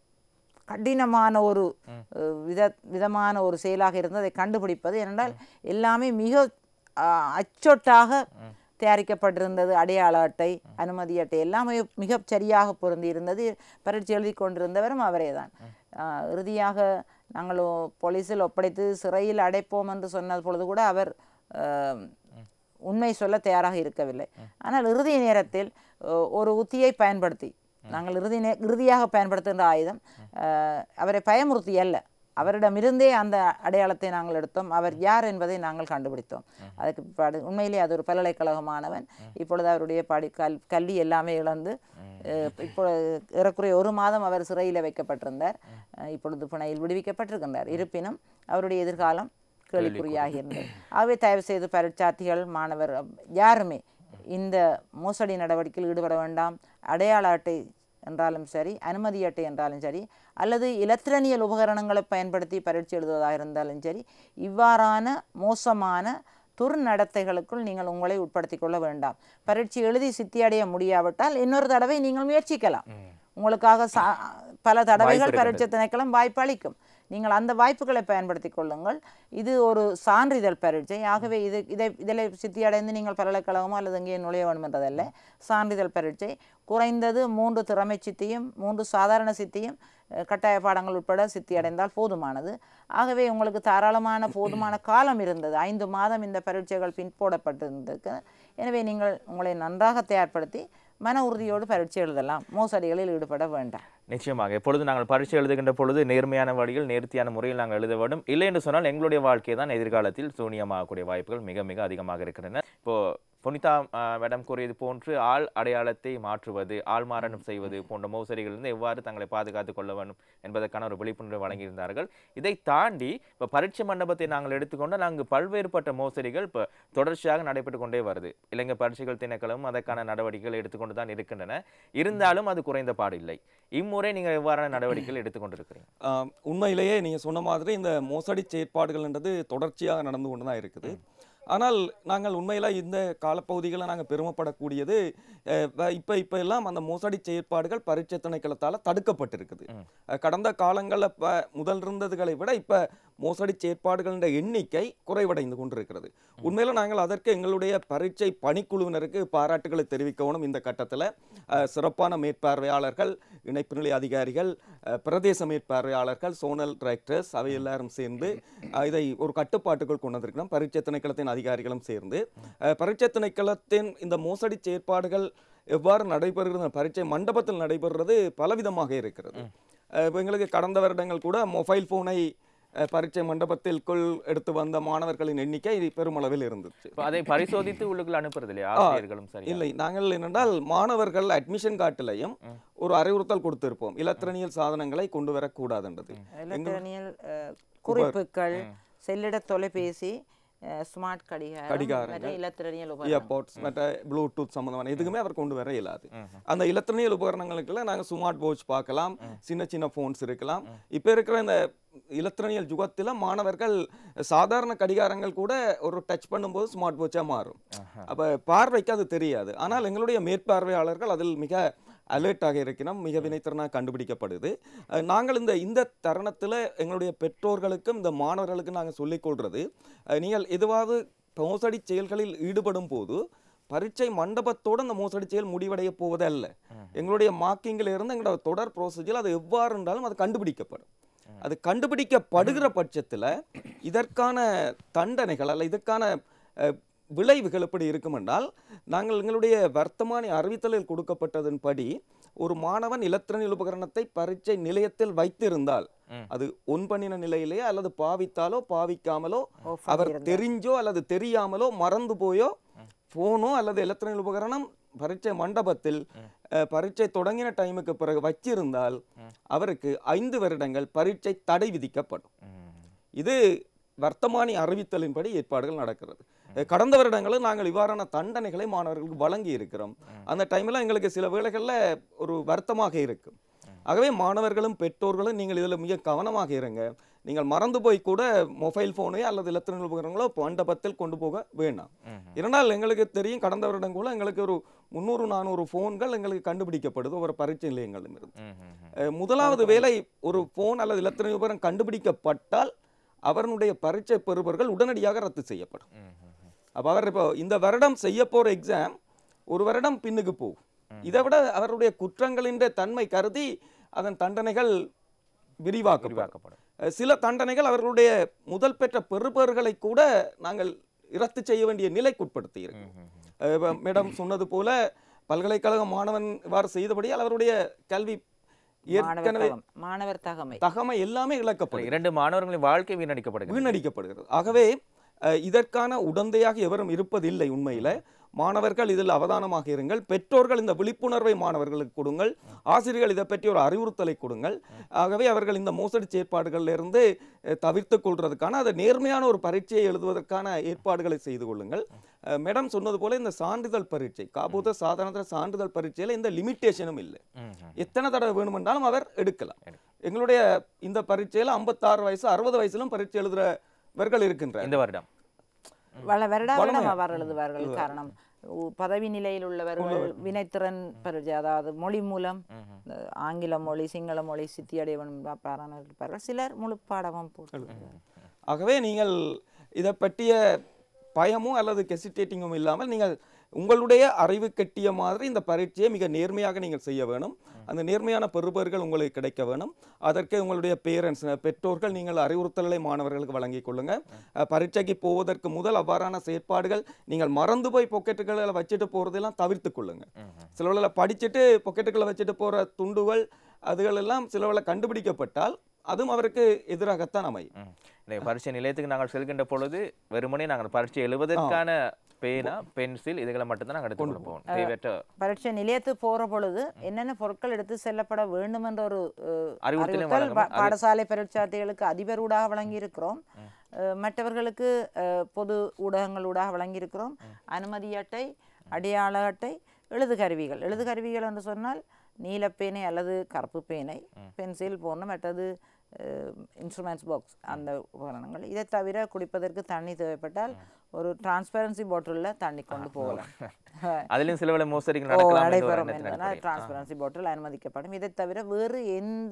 கடினமான ஒரு அஹ், வித விதமான ஒரு செயலாக இருந்து அதை கண்டுபிடிப்பது ஏனென்றால் எல்லாமே மிக அஹ், அச்சொட்டாக தயாரிக்கப்பட்டிருந்தது அடையாள அட்டை அனுமதி அட்டை எல்லாமே மிகச் சரியாக பொருந்தி இருந்தது பரீட்சை எழுதி கொண்டிருந்தவரும் அவரே தான் இறுதியாக நாங்கள் ஒ- போலீஸில் ஒப்படைத்து சிறையில் அடைப்போம் என்று சொன்ன பொழுது கூட அவர் அஹ், உண்மை சொல்ல தயாராக இருக்கவில்லை ஆனால் இறுதி நேரத்தில் அஹ், ஒரு உத்தியை பயன்படுத்தி நாங்கள் இறுதி நே இறுதியாக பயன்படுத்துகின்ற ஆயுதம் அஹ், அவரை பயமுறுத்தி அல்ல அவரிடமிருந்தே அந்த அடையாளத்தை நாங்கள் எடுத்தோம் அவர் யார் என்பதை நாங்கள் கண்டுபிடித்தோம் அதுக்கு பிற்பாடு உண்மையிலே அது ஒரு பல்கலைக்கழக மாணவன் இப்பொழுது அவருடைய படி கல் கல்வி எல்லாமே இழந்து அஹ், இப்போ ஏறக்குறைய ஒரு மாதம் அவர் சிறையில் வைக்கப்பட்டிருந்தார் அஹ், இப்பொழுது பிணையில் விடுவிக்கப்பட்டிருக்கின்றார் இருப்பினும் அவருடைய எதிர்காலம் கேள்விக்குறியாகி இருந்தது ஆகவே தயவு செய்து பரீட்சார்த்திகள் மாணவர் யாருமே இந்த மோசடி நடவடிக்கையில் ஈடுபட வேண்டாம் அடையாள அட்டை என்றாலும் சரி அனுமதி அட்டை என்றாலும் சரி அல்லது இலத்திரனியல் உபகரணங்களை பயன்படுத்தி பரீட்சை எழுதுவதாக இருந்தாலும் சரி இவ்வாறான மோசமான துர்நடத்தைகளுக்குள் நீங்கள் உங்களை உட்படுத்திக் கொள்ள வேண்டாம் பரீட்சை எழுதி சித்தி அடைய முடியாவிட்டால் இன்னொரு தடவை நீங்கள் முயற்சிக்கலாம் உங்களுக்காக சா பல தடவைகள் பரீட்சை திணைக்களம் வாய்ப்பு அளிக்கும் நீங்கள் அந்த வாய்ப்புகளை பயன்படுத்திக் கொள்ளுங்கள் இது ஒரு சான்றிதழ் பரீட்சை ஆகவே இது இதை இதில் சித்தி அடைந்து நீங்கள் பல்கலைக்கழகமோ அல்லது இங்கே நுழைய வேண்டும் என்றதல்ல சான்றிதழ் பரீட்சை குறைந்தது மூன்று திறமை சித்தியும் மூன்று சாதாரண சித்தியும் அஹ், கட்டாய பாடங்கள் உட்பட சித்தி அடைந்தால் போதுமானது ஆகவே உங்களுக்கு தாராளமான போதுமான காலம் இருந்தது ஐந்து மாதம் இந்த பரீட்சைகள் பின்போடப்பட்டிருந்தது எனவே நீங்கள் உங்களை நன்றாக தயார்படுத்தி மன உறுதியோடு பரீட்சை எழுதலாம் மோசடிகளில் ஈடுபட வேண்டாம் நிச்சயமாக எப்பொழுது நாங்கள் பரீட்சை எழுதுகின்ற பொழுது நேர்மையான வழியில் நேர்த்தியான முறையில் நாங்கள் எழுத வேண்டும் இல்லை என்று சொன்னால் எங்களுடைய வாழ்க்கை தான் எதிர்காலத்தில் சூனியமாகக்கூடிய வாய்ப்புகள் மிக மிக அதிகமாக இருக்கின்றன இப்போ புனிதா ஆஹ், மேடம் கூறியது போன்று ஆள் அடையாளத்தை மாற்றுவது ஆள் மாறாட்டம் செய்வது போன்ற மோசடிகளிலிருந்து எவ்வாறு தங்களை பாதுகாத்துக் கொள்ள வேண்டும் என்பதற்கான ஒரு விழிப்புணர்வு வழங்கியிருந்தார்கள் இதை தாண்டி இப்போ பரீட்சை மண்டபத்தை நாங்கள் எடுத்துக்கொண்டால் அங்கு பல்வேறுபட்ட மோசடிகள் இப்போ தொடர்ச்சியாக நடைபெற்று கொண்டே வருது இலங்கை பரீட்சைகள் திணைக்களமும் அதற்கான நடவடிக்கைகள் எடுத்துக்கொண்டு தான் இருக்கின்றன இருந்தாலும் அது குறைந்த பாடில்லை இம்முறை நீங்கள் எவ்வாறான நடவடிக்கைகள் எடுத்துக்கொண்டிருக்கிறீங்க ஆஹ் உண்மையிலேயே நீங்கள் சொன்ன மாதிரி இந்த மோசடி செயற்பாடுகள்ன்றது தொடர்ச்சியாக நடந்து கொண்டு தான் இருக்குது ஆனால் நாங்கள் உண்மையில் இந்த காலப்பகுதிகளில் நாங்கள் பெருமைப்படக்கூடியது அஹ், வ- இப்ப இப்ப எல்லாம் அந்த மோசடி செயற்பாடுகள் பரீட்சை திணைக்களத்தால் தடுக்கப்பட்டிருக்குது அஹ், கடந்த காலங்களில் ப முதல் இருந்ததுகளை விட இப்போ மோசடி செயற்பாடுகளின் எண்ணிக்கை குறைவடைந்து கொண்டிருக்கிறது உண்மையில் நாங்கள் அதற்கு எங்களுடைய பரீட்சை பணிக்குழுவினருக்கு பாராட்டுகளை தெரிவிக்கணும் இந்த கட்டத்தில் சிறப்பான மேற்பார்வையாளர்கள் இணைப்பு நிலை அதிகாரிகள் அஹ், பிரதேச மேற்பார்வையாளர்கள் சோனல் டிரெக்டர்ஸ் அவை எல்லாரும் சேர்ந்து அஹ், இதை ஒரு கட்டுப்பாட்டுக்குள் கொண்டு வந்திருக்கிறோம் பரீட்சை திணைக்களத்தின் அதிகாரிகளும் சேர்ந்து அஹ், பரீட்சை திணைக்களத்தின் இந்த மோசடி செயற்பாடுகள் எவ்வாறு நடைபெறுகிறது பரீட்சை மண்டபத்தில் நடைபெறுறது பலவிதமாக இருக்கிறது அஹ், இப்ப எங்களுக்கு கடந்த வருடங்கள் கூட மொபைல் ஃபோனை அஹ், பரீட்சை மண்டபத்திற்குள் எடுத்து வந்த மாணவர்களின் எண்ணிக்கை பெருமளவில் இருந்துச்சு இப்போ அதை பரிசோதித்து உள்ளுக்குள்ள அனுப்புறது இல்லையா ஆசிரியர்களும் சரி இல்லை நாங்கள் என்னென்றால் மாணவர்கள் அட்மிஷன் கார்டிலையும் ஒரு அறிவுறுத்தல் கொடுத்திருப்போம் இலத்திரனியல் சாதனங்களை கொண்டு வரக்கூடாதுன்றது எலக்ட்ரானியல் அஹ், குறிப்புகள் செல்லிட தொலைபேசி அஹ், ஸ்மார்ட் கடிகாரம் கடிகாரங்கள், மற்றும் இலத்திரனியல் உபகரணம் இயர்பாட்ஸ் மற்ற ப்ளூடூத் சம்மந்தமான எதுக்குமே அவர் கொண்டு வர இயலாது அந்த இலத்திரனியல் உபகரணங்களுக்கெல்லாம் நாங்கள் ஸ்மார்ட் வாட்ச் பார்க்கலாம் சின்ன சின்ன ஃபோன்ஸ் இருக்கலாம் இப்போ இருக்கிற இந்த இலத்திரனியல் யுகத்தில் மாணவர்கள் சாதாரண கடிகாரங்கள் கூட ஒரு டச் பண்ணும்போது ஸ்மார்ட் வாட்சாக மாறும் அப்போ பார்வைக்கு அது தெரியாது ஆனால் எங்களுடைய மேற்பார்வையாளர்கள் அதில் மிக அலர்ட்டாக இருக்கிறோம் மிக வினைத்திறனாக கண்டுபிடிக்கப்படுது அஹ் நாங்கள் இந்த இந்த தருணத்தில் எங்களுடைய பெற்றோர்களுக்கும் இந்த மாணவர்களுக்கும் நாங்கள் சொல்லிக்கொள்வது அஹ் நீங்கள் எதுவாவது மோசடி செயல்களில் ஈடுபடும் போது பரீட்சை மண்டபத்தோடு அந்த மோசடி செயல் முடிவடைய போவதல்ல எங்களுடைய மார்க்கிங்கில் இருந்து எங்களோட தொடர் ப்ரோசஸில் அது எவ்வாறு இருந்தாலும் அது கண்டுபிடிக்கப்படும் அது கண்டுபிடிக்கப்படுகிற பட்சத்தில் இதற்கான தண்டனைகள் அல்ல இதற்கான அஹ், விளைவுகள் எப்படி இருக்கும் என்றால் நாங்கள் எங்களுடைய வர்த்தமானி அறிவித்தலில் கொடுக்கப்பட்டதன்படி ஒரு மாணவன் இலத்திரனியல் உபகரணத்தை பரீட்சை நிலையத்தில் வைத்திருந்தால் அது ஒன் பண்ணின நிலையிலேயே அல்லது பாவித்தாலோ பாவிக்காமலோ Off அவர் தெரிஞ்சோ அல்லது தெரியாமலோ மறந்து போயோ போனோ அல்லது எலக்ட்ரானிக் உபகரணம் பரீட்சை மண்டபத்தில் அஹ், பரீட்சை தொடங்கின டைமுக்கு பிறகு வச்சிருந்தால் அவருக்கு ஐந்து வருடங்கள் பரீட்சை தடை விதிக்கப்படும் இது வர்த்தமானி அறிவித்தலின்படி ஏற்பாடுகள் நடக்கிறது அஹ், கடந்த வருடங்களில் நாங்கள் இவ்வாறான தண்டனைகளை மாணவர்களுக்கு வழங்கி இருக்கிறோம் அந்த டைமில் எங்களுக்கு சில வேளைகளில் ஒரு வருத்தமாக இருக்கும் ஆகவே மாணவர்களும் பெற்றோர்களும் நீங்கள் இதில் மிக கவனமாக இருங்க நீங்கள் மறந்து போய் கூட மொபைல் ஃபோனோ அல்லது இலத்திரனியல் உபகரணங்களோ மண்டபத்தில் கொண்டு போக வேண்டாம் இரண்டால் எங்களுக்கு தெரியும் கடந்த வருடம் கூட எங்களுக்கு ஒரு முந்நூறு நானூறு ஃபோன்கள் எங்களுக்கு கண்டுபிடிக்கப்படுது ஒரு பரீட்சை நிலையங்களிலிருந்து அஹ், முதலாவது வேலை ஒரு ஃபோன் அல்லது இலத்திரனியல் உபகரணம் கண்டுபிடிக்கப்பட்டால் அவர்களுடைய பரீட்சை பெறுபவர்கள் உடனடியாக ரத்து செய்யப்படும் அப்போ அவர் இப்போ இந்த வருடம் செய்ய போகிற எக்ஸாம் ஒரு வருடம் பின்னுக்கு போகும் இதை விட அவருடைய குற்றங்களின் தன்மை கருதி அதன் தண்டனைகள் விரிவாக்கப்படும் விரிவாக்கப்படும் அஹ் சில தண்டனைகள் அவர்களுடைய முதல் பெற்ற பெறுபவர்களை கூட நாங்கள் ரத்து செய்ய வேண்டிய நிலைக்குட்படுத்தி இருக்கோம் அஹ் இப்ப மேடம் சொன்னது போல பல்கலைக்கழக மாணவன் இவ்வாறு செய்தபடியால் அவருடைய கல்வி மாணவர் ஏற்கனவே தகம் மாணவர் தகமை தகமை எல்லாமே இழக்கப்படுகிறது இரண்டு மாணவர்களின் வாழ்க்கை வீணடிக்கப்படுகிறது வீணடிக்கப்படுகிறது ஆகவே அஹ், இதற்கான உடந்தையாக எவரும் இருப்பதில்லை உண்மையில மாணவர்கள் இதில் அவதானமாக இருங்கள் பெற்றோர்கள் இந்த விழிப்புணர்வை மாணவர்களுக்கு கொடுங்கள் ஆசிரியர்கள் இதை பற்றி ஒரு அறிவுறுத்தலை கொடுங்கள் ஆகவே அவர்கள் இந்த மோசடி செயற்பாடுகளில் இருந்து அஹ், தவிர்த்துக் கொள்றதுக்கான அது நேர்மையான ஒரு பரீட்சையை எழுதுவதற்கான ஏற்பாடுகளை செய்து கொள்ளுங்கள் அஹ், மேடம் சொன்னது போல இந்த சான்றிதழ் பரீட்சை காபூத சாதாரண சான்றிதழ் பரீட்சையில இந்த லிமிட்டேஷனும் இல்லை எத்தனை தடவை வேணுமென்றாலும் அவர் எடுக்கலாம் எங்களுடைய இந்த பரீட்சையில ஐம்பத்தாறு வயசு அறுபது வயசுலும் பரீட்சை எழுதுறவர்கள் இருக்கின்ற இந்த வருடம் வள வருடா வருடம் அவர் எழுதுவார்கள் காரணம் உ- பதவி நிலையில் உள்ளவர்கள் வினைத்திறன் பரீட்சை அதாவது மொழி மூலம் இந்த ஆங்கில மொழி சிங்கள மொழி சித்தியடைவன் பாராயணர்கள் இருப்பார்கள் சிலர் முழு பாடமும் போட்டு ஆகவே நீங்கள் இதை பற்றிய பயமும் அல்லது கெசிடேட்டிங்கும் இல்லாமல் நீங்கள் உங்களுடைய அறிவு கட்டிய மாதிரி இந்த பரீட்சையை மிக நேர்மையாக நீங்கள் செய்ய வேணும் அந்த நேர்மையான பெறுபேறுகள் உங்களுக்கு கிடைக்க வேணும் அதற்கு உங்களுடைய பேரண்ட்ஸ் பெற்றோர்கள் நீங்கள் அறிவுறுத்தல்களை மாணவர்களுக்கு வழங்கிக் கொள்ளுங்க அஹ், பரீட்சைக்கு போவதற்கு முதல் அவ்வாறான செயற்பாடுகள் நீங்கள் மறந்து போய் பொக்கெட்டுகளை வச்சுட்டு போகிறதெல்லாம் தவிர்த்து கொள்ளுங்க சிலவள படிச்சுட்டு பொக்கெட்டுகளை வச்சுட்டு போகிற துண்டுகள் அதுகள் எல்லாம் சிலவள கண்டுபிடிக்கப்பட்டால் அதுவும் அவருக்கு எதிராகத்தான் அமையும் ம். இந்த பரீட்சை நிலையத்துக்கு நாங்கள் செல்கின்ற பொழுது வெறுமனே நாங்கள் பரீட்சை எழுவதற்கான பேனா பென்சில் இதுகளை மட்டும்தான் நாங்கள் எடுத்து கொண்டு போவோம் தேவையற்ற பரீட்சை நிலையத்துக்கு போற பொழுது என்னென்ன பொருட்கள் எடுத்து செல்லப்பட வேண்டும் என்ற ஒரு அஹ், அறிவுறுத்தலும் அறிவுறுத்தல் வழங்கும். பா- பாடசாலை பரீட்சார்த்திகளுக்கு அதிபரூடாக வழங்கியிருக்கிறோம் அஹ், மற்றவர்களுக்கு அஹ், பொது ஊடகங்களூடாக வழங்கியிருக்கிறோம் அனுமதி அட்டை அடையாள அட்டை எழுது கருவிகள் எழுது கருவிகள் என்று சொன்னால் நீலப்பேனை அல்லது கருப்பு பேனை பென்சில் போன்ற மற்றது இன்ஸ்ட்ருமெண்ட்ஸ் பாக்ஸ் அந்த உபகரணங்கள் இதை தவிர குடிப்பதற்கு தண்ணி தேவைப்பட்டால் ஒரு டிரான்ஸ்பரன்சி பாட்டிலில் தண்ணி கொண்டு போகலாம் அதிலும் சில வேளை மோசடிகள் ஓ நடக்கலாம் என்ற ஒரு நடைபெறும் எண்ணத்தில் என்பதனால் இருக்கிறேன். டிரான்ஸ்பரன்சி பாட்டில் அனுமதிக்கப்படும் இதை தவிர வேறு எந்த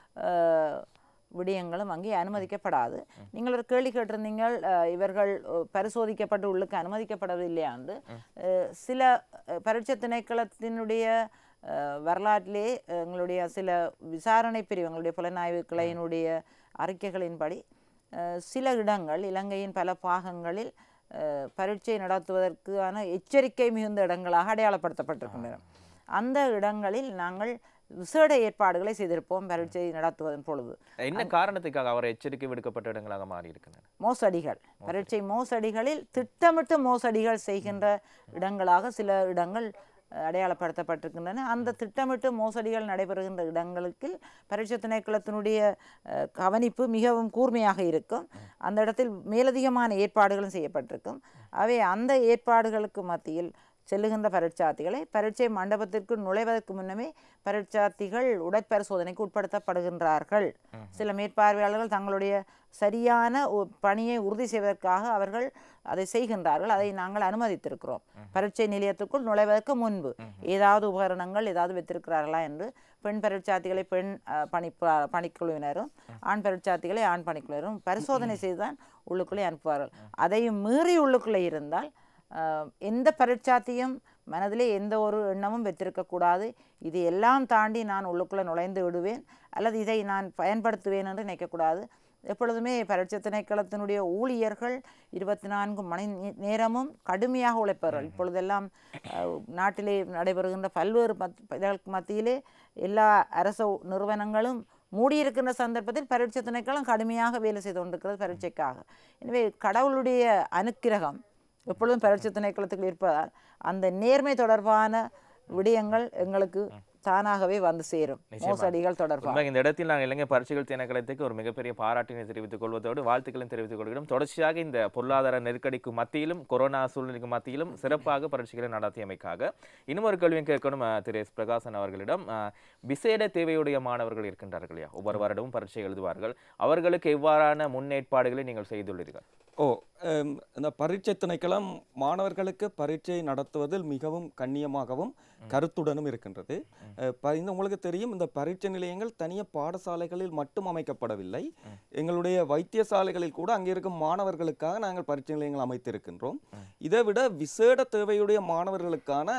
அஹ், விடயங்களும் அங்கே அனுமதிக்கப்படாது நீங்கள் ஒரு கேள்வி கேட்டிருந்தீங்கள் அஹ், இவர்கள் அஹ், பரிசோதிக்கப்பட்டு உள்ளுக்கு அனுமதிக்கப்படவில்லையா என்று அஹ், சில அஹ், பரீட்சை திணைக்களத்தினுடைய அஹ், வரலாற்றிலே அஹ், எங்களுடைய சில விசாரணை பிரிவு எங்களுடைய புலனாய்வு கிளையினுடைய அறிக்கைகளின்படி அஹ், சில இடங்கள் இலங்கையின் பல பாகங்களில் அஹ், பரீட்சை நடத்துவதற்கான எச்சரிக்கை மிகுந்த இடங்களாக அடையாளப்படுத்தப்பட்டிருக்கின்றன அந்த இடங்களில் நாங்கள் விசேட ஏற்பாடுகளை செய்திருப்போம் பரீட்சை நடத்துவதன் பொழுது என்ன காரணத்துக்காக அவர் எச்சரிக்கை விடுக்கப்பட்ட இடங்களாக மாறி இருக்கின்றன மோசடிகள் பரீட்சை மோசடிகளில் திட்டமிட்டு மோசடிகள் செய்கின்ற இடங்களாக சில இடங்கள் அஹ், அடையாளப்படுத்தப்பட்டிருக்கின்றன அந்த திட்டமிட்டு மோசடிகள் நடைபெறுகின்ற இடங்களுக்கு பரீட்சை திணைக்களத்தினுடைய அஹ், கவனிப்பு மிகவும் கூர்மையாக இருக்கும் அந்த இடத்தில் மேலதிகமான ஏற்பாடுகளும் செய்யப்பட்டிருக்கும் அவை அந்த ஏற்பாடுகளுக்கு மத்தியில் செல்லுகின்ற பரீட்சார்த்திகளை பரீட்சை மண்டபத்திற்கு நுழைவதற்கு முன்னமே பரீட்சார்த்திகள் உடற்பரிசோதனைக்கு உட்படுத்தப்படுகின்றார்கள் சில மேற்பார்வையாளர்கள் தங்களுடைய சரியான ஒ- பணியை உறுதி செய்வதற்காக அவர்கள் அதை செய்கின்றார்கள் அதை நாங்கள் அனுமதித்திருக்கிறோம் பரீட்சை நிலையத்துக்குள் நுழைவதற்கு முன்பு ஏதாவது உபகரணங்கள் ஏதாவது வைத்திருக்கிறார்களா என்று பெண் பரீட்சார்த்திகளை பெண் அஹ், பணி ப- பணிக்குழுவினரும் ஆண் பரீட்சார்த்திகளை ஆண் பணிக்குழுவினரும் பரிசோதனை செய்துதான் உள்ளுக்குள்ளே அனுப்புவார்கள் அதையும் மீறி உள்ளுக்குள்ளே இருந்தால் ஆஹ் எந்த பரீட்சார்த்தியும் மனதிலே எந்த ஒரு எண்ணமும் வைத்திருக்கக்கூடாது இது எல்லாம் தாண்டி நான் உள்ளுக்குள்ளே நுழைந்து விடுவேன் அல்லது இதை நான் பயன்படுத்துவேன் என்று நினைக்கக்கூடாது எப்பொழுதுமே பரீட்சை திணைக்களத்தினுடைய ஊழியர்கள் இருபத்தி நான்கு மணி நே- நேரமும் கடுமையாக உழைப்பார்கள் இப்பொழுதெல்லாம் ஆஹ், நாட்டிலே நடைபெறுகின்ற பல்வேறு மத் இதற்கு மத்தியிலே எல்லா அரசு நிறுவனங்களும் மூடியிருக்கின்ற சந்தர்ப்பத்தில் பரீட்சை திணைக்களம் கடுமையாக வேலை செய்து கொண்டிருக்கிறது பரீட்சைக்காக எனவே கடவுளுடைய அனுக்கிரகம் எப்பொழுதும் பரீட்சை திணைக்களத்துக்கு இருப்பதால் அந்த நேர்மை தொடர்பான விடயங்கள் எங்களுக்கு தானாகவே வந்து சேரும் மோசடிகள் தொடர்பாக உண்மை இந்த இடத்தில் நாங்கள் இலங்கை பரீட்சைகள் திணைக்களத்துக்கு ஒரு மிகப்பெரிய பாராட்டினை தெரிவித்துக் கொள்வதோடு வாழ்த்துக்களையும் தெரிவித்துக் கொள்கிறோம் தொடர்ச்சியாக இந்த பொருளாதார நெருக்கடிக்கு மத்தியிலும் கொரோனா சூழ்நிலைக்கு மத்தியிலும் சிறப்பாக பரீட்சைகளை நடத்தியமைக்காக இன்னும் ஒரு கேள்வியும் கேட்கணும் அஹ், திரு எஸ் பிரகாசன் அவர்களிடம் அஹ், விசேட தேவையுடைய மாணவர்கள் இருக்கின்றார்கள் இல்லையா ஒவ்வொரு வருடமும் பரீட்சை எழுதுவார்கள் அவர்களுக்கு எவ்வாறான முன்னேற்பாடுகளை நீங்கள் செய்துள்ளீர்கள் ஓ ஹம், இந்த பரீட்சை திணைக்களம் மாணவர்களுக்கு பரீட்சை நடத்துவதில் மிகவும் கண்ணியமாகவும் கருத்துடனும் இருக்கின்றது அஹ், ப- இந்த உங்களுக்கு தெரியும் இந்த பரீட்சை நிலையங்கள் தனியாக பாடசாலைகளில் மட்டும் அமைக்கப்படவில்லை எங்களுடைய வைத்தியசாலைகளில் கூட அங்கே இருக்கும் மாணவர்களுக்காக நாங்கள் பரீட்சை நிலையங்கள் அமைத்திருக்கின்றோம் இதை விட விசேட தேவையுடைய மாணவர்களுக்கான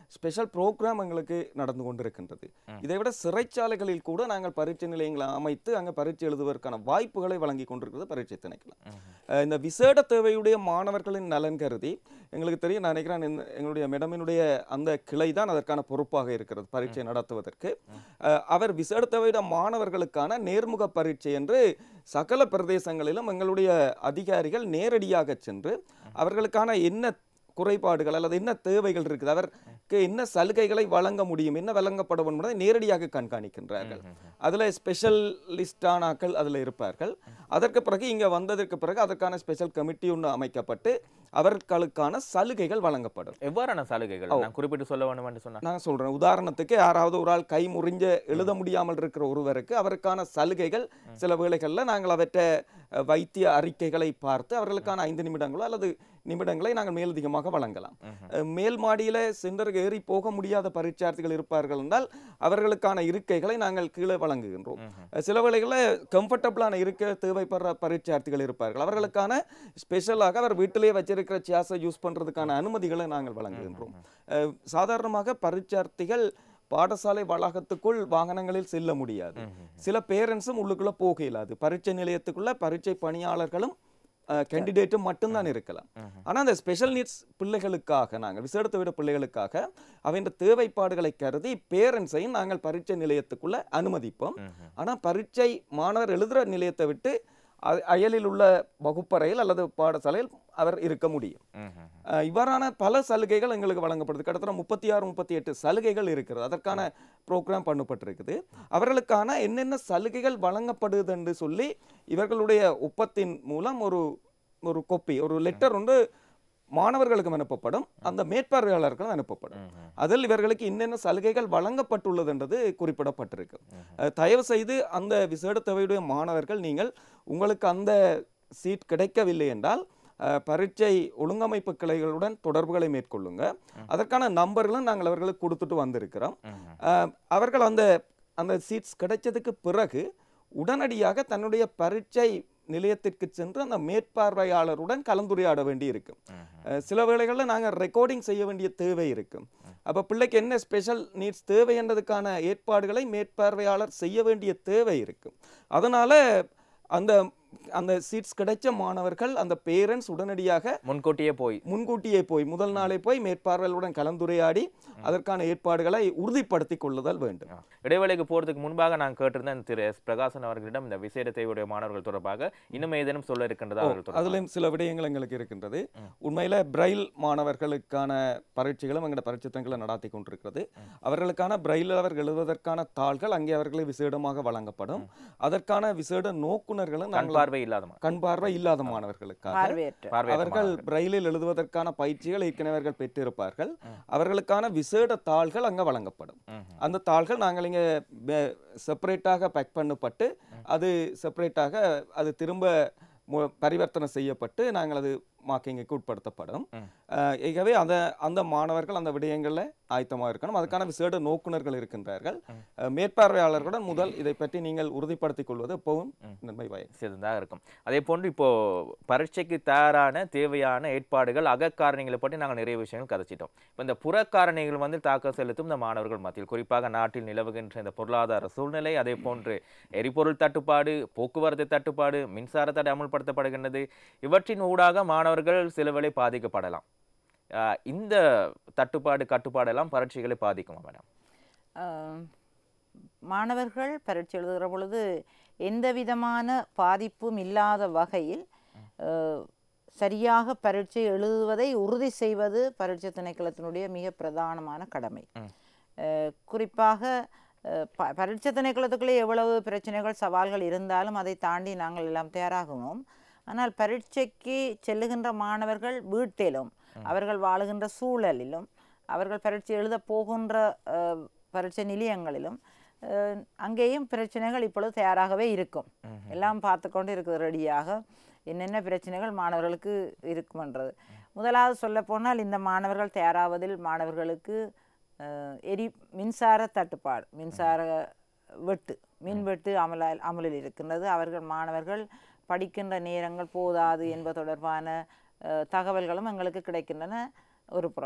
ஸ்பெஷல் ப்ரோக்ராம் எங்களுக்கு நடந்து கொண்டிருக்கின்றது இதை விட சிறைச்சாலைகளில் கூட நாங்கள் பரீட்சை நிலையங்களை அமைத்து அங்கே பரீட்சை எழுதுவதற்கான வாய்ப்புகளை வழங்கி கொண்டிருக்கிறது பரீட்சை திணைக்களம் அஹ் இந்த விசேட தேவையுடைய மாணவர்களின் நலன் கருதி எங்களுக்கு தெரியும் நான் நினைக்கிறேன் இந்த எங்களுடைய மேடமினுடைய அந்த கிளை தான் அதற்கான பொறுப்பாக இருக்கிறது பரீட்சை நடத்துவதற்கு அஹ் அவர் விசேட தேவையுடைய மாணவர்களுக்கான நேர்முக பரீட்சை என்று சகல பிரதேசங்களிலும் எங்களுடைய அதிகாரிகள் நேரடியாக சென்று அவர்களுக்கான என்ன குறைபாடுகள் அல்லது என்ன தேவைகள் இருக்குது அவருக்கு என்ன சலுகைகளை வழங்க முடியும் என்ன வழங்கப்பட வேண்டும் என்பதை நேரடியாக கண்காணிக்கின்றார்கள் அதில் ஸ்பெஷலிஸ்டானாக்கள் அதில் இருப்பார்கள் அதற்கு பிறகு இங்கே வந்ததற்கு பிறகு அதற்கான ஸ்பெஷல் கமிட்டி ஒன்று அமைக்கப்பட்டு அவர்களுக்கான சலுகைகள் வழங்கப்படும் எவ்வாறான சலுகைகள் நான் குறிப்பிட்டு சொல்ல வேண்டும் என்று சொன்னா நான் சொல்றேன் உதாரணத்துக்கு யாராவது ஒரு ஆள் கை முறிஞ்ச எழுத முடியாமல் இருக்கிற ஒருவருக்கு அவருக்கான சலுகைகள் சில வேளைகள்ல நாங்கள் அவற்றை அஹ், வைத்திய அறிக்கைகளை பார்த்து அவர்களுக்கான ஐந்து நிமிடங்களோ அல்லது நிமிடங்களை நாங்கள் மேலதிகமாக வழங்கலாம் அஹ், மேல் மாடியில சென்று ஏறி போக முடியாத பரீட்சார்த்திகள் இருப்பார்கள் என்றால் அவர்களுக்கான இருக்கைகளை நாங்கள் கீழே வழங்குகின்றோம் அஹ், சில வேளைகளில் கம்ஃபர்டபுளான இருக்க தேவைப்படுற பரீட்சார்த்திகள் இருப்பார்கள் அவர்களுக்கான ஸ்பெஷலாக அவர் வீட்டிலேயே வச்சிருக்கிற சேஸை யூஸ் பண்றதுக்கான அனுமதிகளை நாங்கள் வழங்குகின்றோம் அஹ், சாதாரணமாக பரீட்சார்த்திகள் பாடசாலை வளாகத்துக்குள் வாகனங்களில் செல்ல முடியாது சில பேரண்ட்ஸும் உள்ளுக்குள்ள போக இயலாது பரீட்சை நிலையத்துக்குள்ள பரீட்சை பணியாளர்களும் கேண்டிடேட்டும் மட்டும்தான் இருக்கலாம் ஆனா அந்த ஸ்பெஷல் நீட்ஸ் பிள்ளைகளுக்காக நாங்கள் விசேடத்தை விட பிள்ளைகளுக்காக அவன் தேவைப்பாடுகளை கருதி பேரண்ட்ஸையும் நாங்கள் பரீட்சை நிலையத்துக்குள்ள அனுமதிப்போம் ஆனா பரீட்சை மாணவர் எழுதுற நிலையத்தை விட்டு அ- அயலில் உள்ள வகுப்பறையில் அல்லது பாடசாலையில் அவர் இருக்க முடியும் ம்ஹும். அஹ் இவ்வாறான பல சலுகைகள் எங்களுக்கு வழங்கப்படுது கிட்டத்தட்ட முப்பத்தி ஆறு முப்பத்தி எட்டு சலுகைகள் இருக்கிறது அதற்கான ப்ரோக்ராம் பண்ணப்பட்டிருக்குது அவர்களுக்கான என்னென்ன சலுகைகள் வழங்கப்படுது என்று சொல்லி இவர்களுடைய ஒப்பத்தின் மூலம் ஒரு ஒரு கொப்பி ஒரு லெட்டர் ஒன்று மாணவர்களுக்கும் அனுப்பப்படும் அந்த மேற்பார்வையாளர்களும் அனுப்பப்படும் அதில் இவர்களுக்கு என்னென்ன சலுகைகள் வழங்கப்பட்டுள்ளது என்றது குறிப்பிடப்பட்டிருக்கு அஹ் தயவு செய்து அந்த விசேட தேவையுடைய மாணவர்கள் நீங்கள் உங்களுக்கு அந்த சீட் கிடைக்கவில்லை என்றால் அஹ், பரீட்சை ஒழுங்கமைப்பு கிளைகளுடன் தொடர்புகளை மேற்கொள்ளுங்க அதற்கான நம்பர்களும் நாங்கள் அவர்களுக்கு கொடுத்துட்டு வந்திருக்கிறோம் அஹ், அவர்கள் அந்த அந்த சீட்ஸ் கிடைச்சதுக்கு பிறகு உடனடியாக தன்னுடைய பரீட்சை நிலையத்திற்கு சென்று அந்த மேற்பார்வையாளருடன் கலந்துரையாட வேண்டி இருக்கும் அஹ், சில வேளைகளில் நாங்கள் ரெக்கார்டிங் செய்ய வேண்டிய தேவை இருக்கும் அப்போ பிள்ளைக்கு என்ன ஸ்பெஷல் நீட்ஸ் தேவை என்றதுக்கான ஏற்பாடுகளை மேற்பார்வையாளர் செய்ய வேண்டிய தேவை இருக்கும் அதனால அந்த அந்த சீட்ஸ் கிடைச்ச மாணவர்கள் அந்த பேரண்ட்ஸ் உடனடியாக முன்கூட்டியே போய் முன்கூட்டியே போய் முதல் நாளே போய் மேற்பார்வையாளருடன் கலந்துரையாடி அதற்கான ஏற்பாடுகளை உறுதிப்படுத்திக் கொள்ளுதல் வேண்டும் இடைவேளைக்கு போறதுக்கு முன்பாக நான் கேட்டிருந்தேன் திரு எஸ் பிரகாசன் அவர்களிடம் இந்த விசேட தேவையுடைய மாணவர்கள் தொடர்பாக இன்னும் ஏதேனும் சொல்ல இருக்கின்றதா அவர்கள் தொடர்பாக? அதுலயும் சில விடயங்கள் எங்களுக்கு இருக்கின்றது உண்மையில பிரைல் மாணவர்களுக்கான பரீட்சைகளும் எங்களோட பரீட்சைத்தங்களை நடாத்தி கொண்டிருக்கிறது அவர்களுக்கான பிரைல் அவர்கள் எழுதுவதற்கான தாள்கள் அங்கே அவர்களுக்கு விசேடமாக வழங்கப்படும் அதற்கான விசேட நோக்குனர்களும் கண் நாங்கள் பார்வை இல்லாத மா- கண் பார்வை இல்லாத மாணவர்களுக்காக பார்வையற்ற பார்வையற்ற அவர்கள் மாணவர்கள். பிரெயிலில் எழுதுவதற்கான பயிற்சிகள் ஏற்கனவே அவர்கள் பெற்றிருப்பார்கள் அவர்களுக்கான விசேட தாள்கள் அங்க வழங்கப்படும் அந்த தாள்கள் நாங்கள் இங்க செப்பரேட்டாக பேக் பண்ணப்பட்டு அது செப்பரேட்டாக அது திரும்ப மு- பரிவர்த்தனை செய்யப்பட்டு நாங்கள் அது மார்க்கிங்குக்கு உட்படுத்தப்படும் அஹ், ஆகவே அந்த அந்த மாணவர்கள் அந்த விடயங்களில் ஆயத்தமாக இருக்கணும் அதுக்கான விசேட நோக்குனர்கள் இருக்கின்றார்கள் அஹ், மேற்பார்வையாளர்களுடன் முதல் இதை பற்றி நீங்கள் உறுதிப்படுத்திக் கொள்வது எப்பவும் நன்மை பயன் சிறந்ததாக இருக்கும் அதே போன்று இப்போ பரீட்சைக்கு தயாரான தேவையான ஏற்பாடுகள் அகக்காரணிகளை பற்றி நாங்கள் நிறைய விஷயங்கள் கதைச்சிட்டோம் இப்போ இந்த புறக்காரணிகள் வந்து தாக்கம் செலுத்தும் இந்த மாணவர்கள் மத்தியில் குறிப்பாக நாட்டில் நிலவுகின்ற இந்த பொருளாதார சூழ்நிலை அதே போன்று எரிபொருள் தட்டுப்பாடு போக்குவரத்து தட்டுப்பாடு மின்சார தடை அமுல்படுத்தப்படுகின்றது இவற்றின் ஊடாக மாணவர்கள் சிலவேளை பாதிக்கப்படலாம் ஆஹ் இந்த தட்டுப்பாடு கட்டுப்பாடெல்லாம் பரீட்சைகளை பாதிக்குமா மேடம் ஆஹ், மாணவர்கள் பரீட்சை எழுதுகிற பொழுது எந்த விதமான பாதிப்பும் இல்லாத வகையில் ஆஹ், சரியாக பரீட்சை எழுதுவதை உறுதி செய்வது பரீட்சை திணைக்களத்தினுடைய மிக பிரதானமான கடமை ஆஹ், குறிப்பாக ஆஹ், ப பரீட்சை திணைக்களத்துக்குள்ளே எவ்வளவு பிரச்சனைகள் சவால்கள் இருந்தாலும் அதை தாண்டி நாங்கள் எல்லாம் தயாராகுவோம் ஆனால் பரீட்சைக்கு செல்லுகின்ற மாணவர்கள் வீட்டிலும் அவர்கள் வாழுகின்ற சூழலிலும் அவர்கள் பரீட்சை எழுத போகின்ற அஹ், பரீட்சை நிலையங்களிலும் அஹ், அங்கேயும் பிரச்சனைகள் இப்பொழுது தயாராகவே இருக்கும் எல்லாம் பார்த்து கொண்டு இருக்குது ரெடியாக என்னென்ன பிரச்சனைகள் மாணவர்களுக்கு இருக்குமென்றது முதலாவது சொல்லப்போனால் இந்த மாணவர்கள் தயாராவதில் மாணவர்களுக்கு அஹ், எரி மின்சார தட்டுப்பாடு மின்சார வெட்டு மின் வெட்டு அமல அமலில் இருக்கின்றது அவர்கள் மாணவர்கள் படிக்கின்ற நேரங்கள் போதாது என்பது தொடர்பான அஹ், தகவல்களும் எங்களுக்கு கிடைக்கின்றன ஒரு புறம்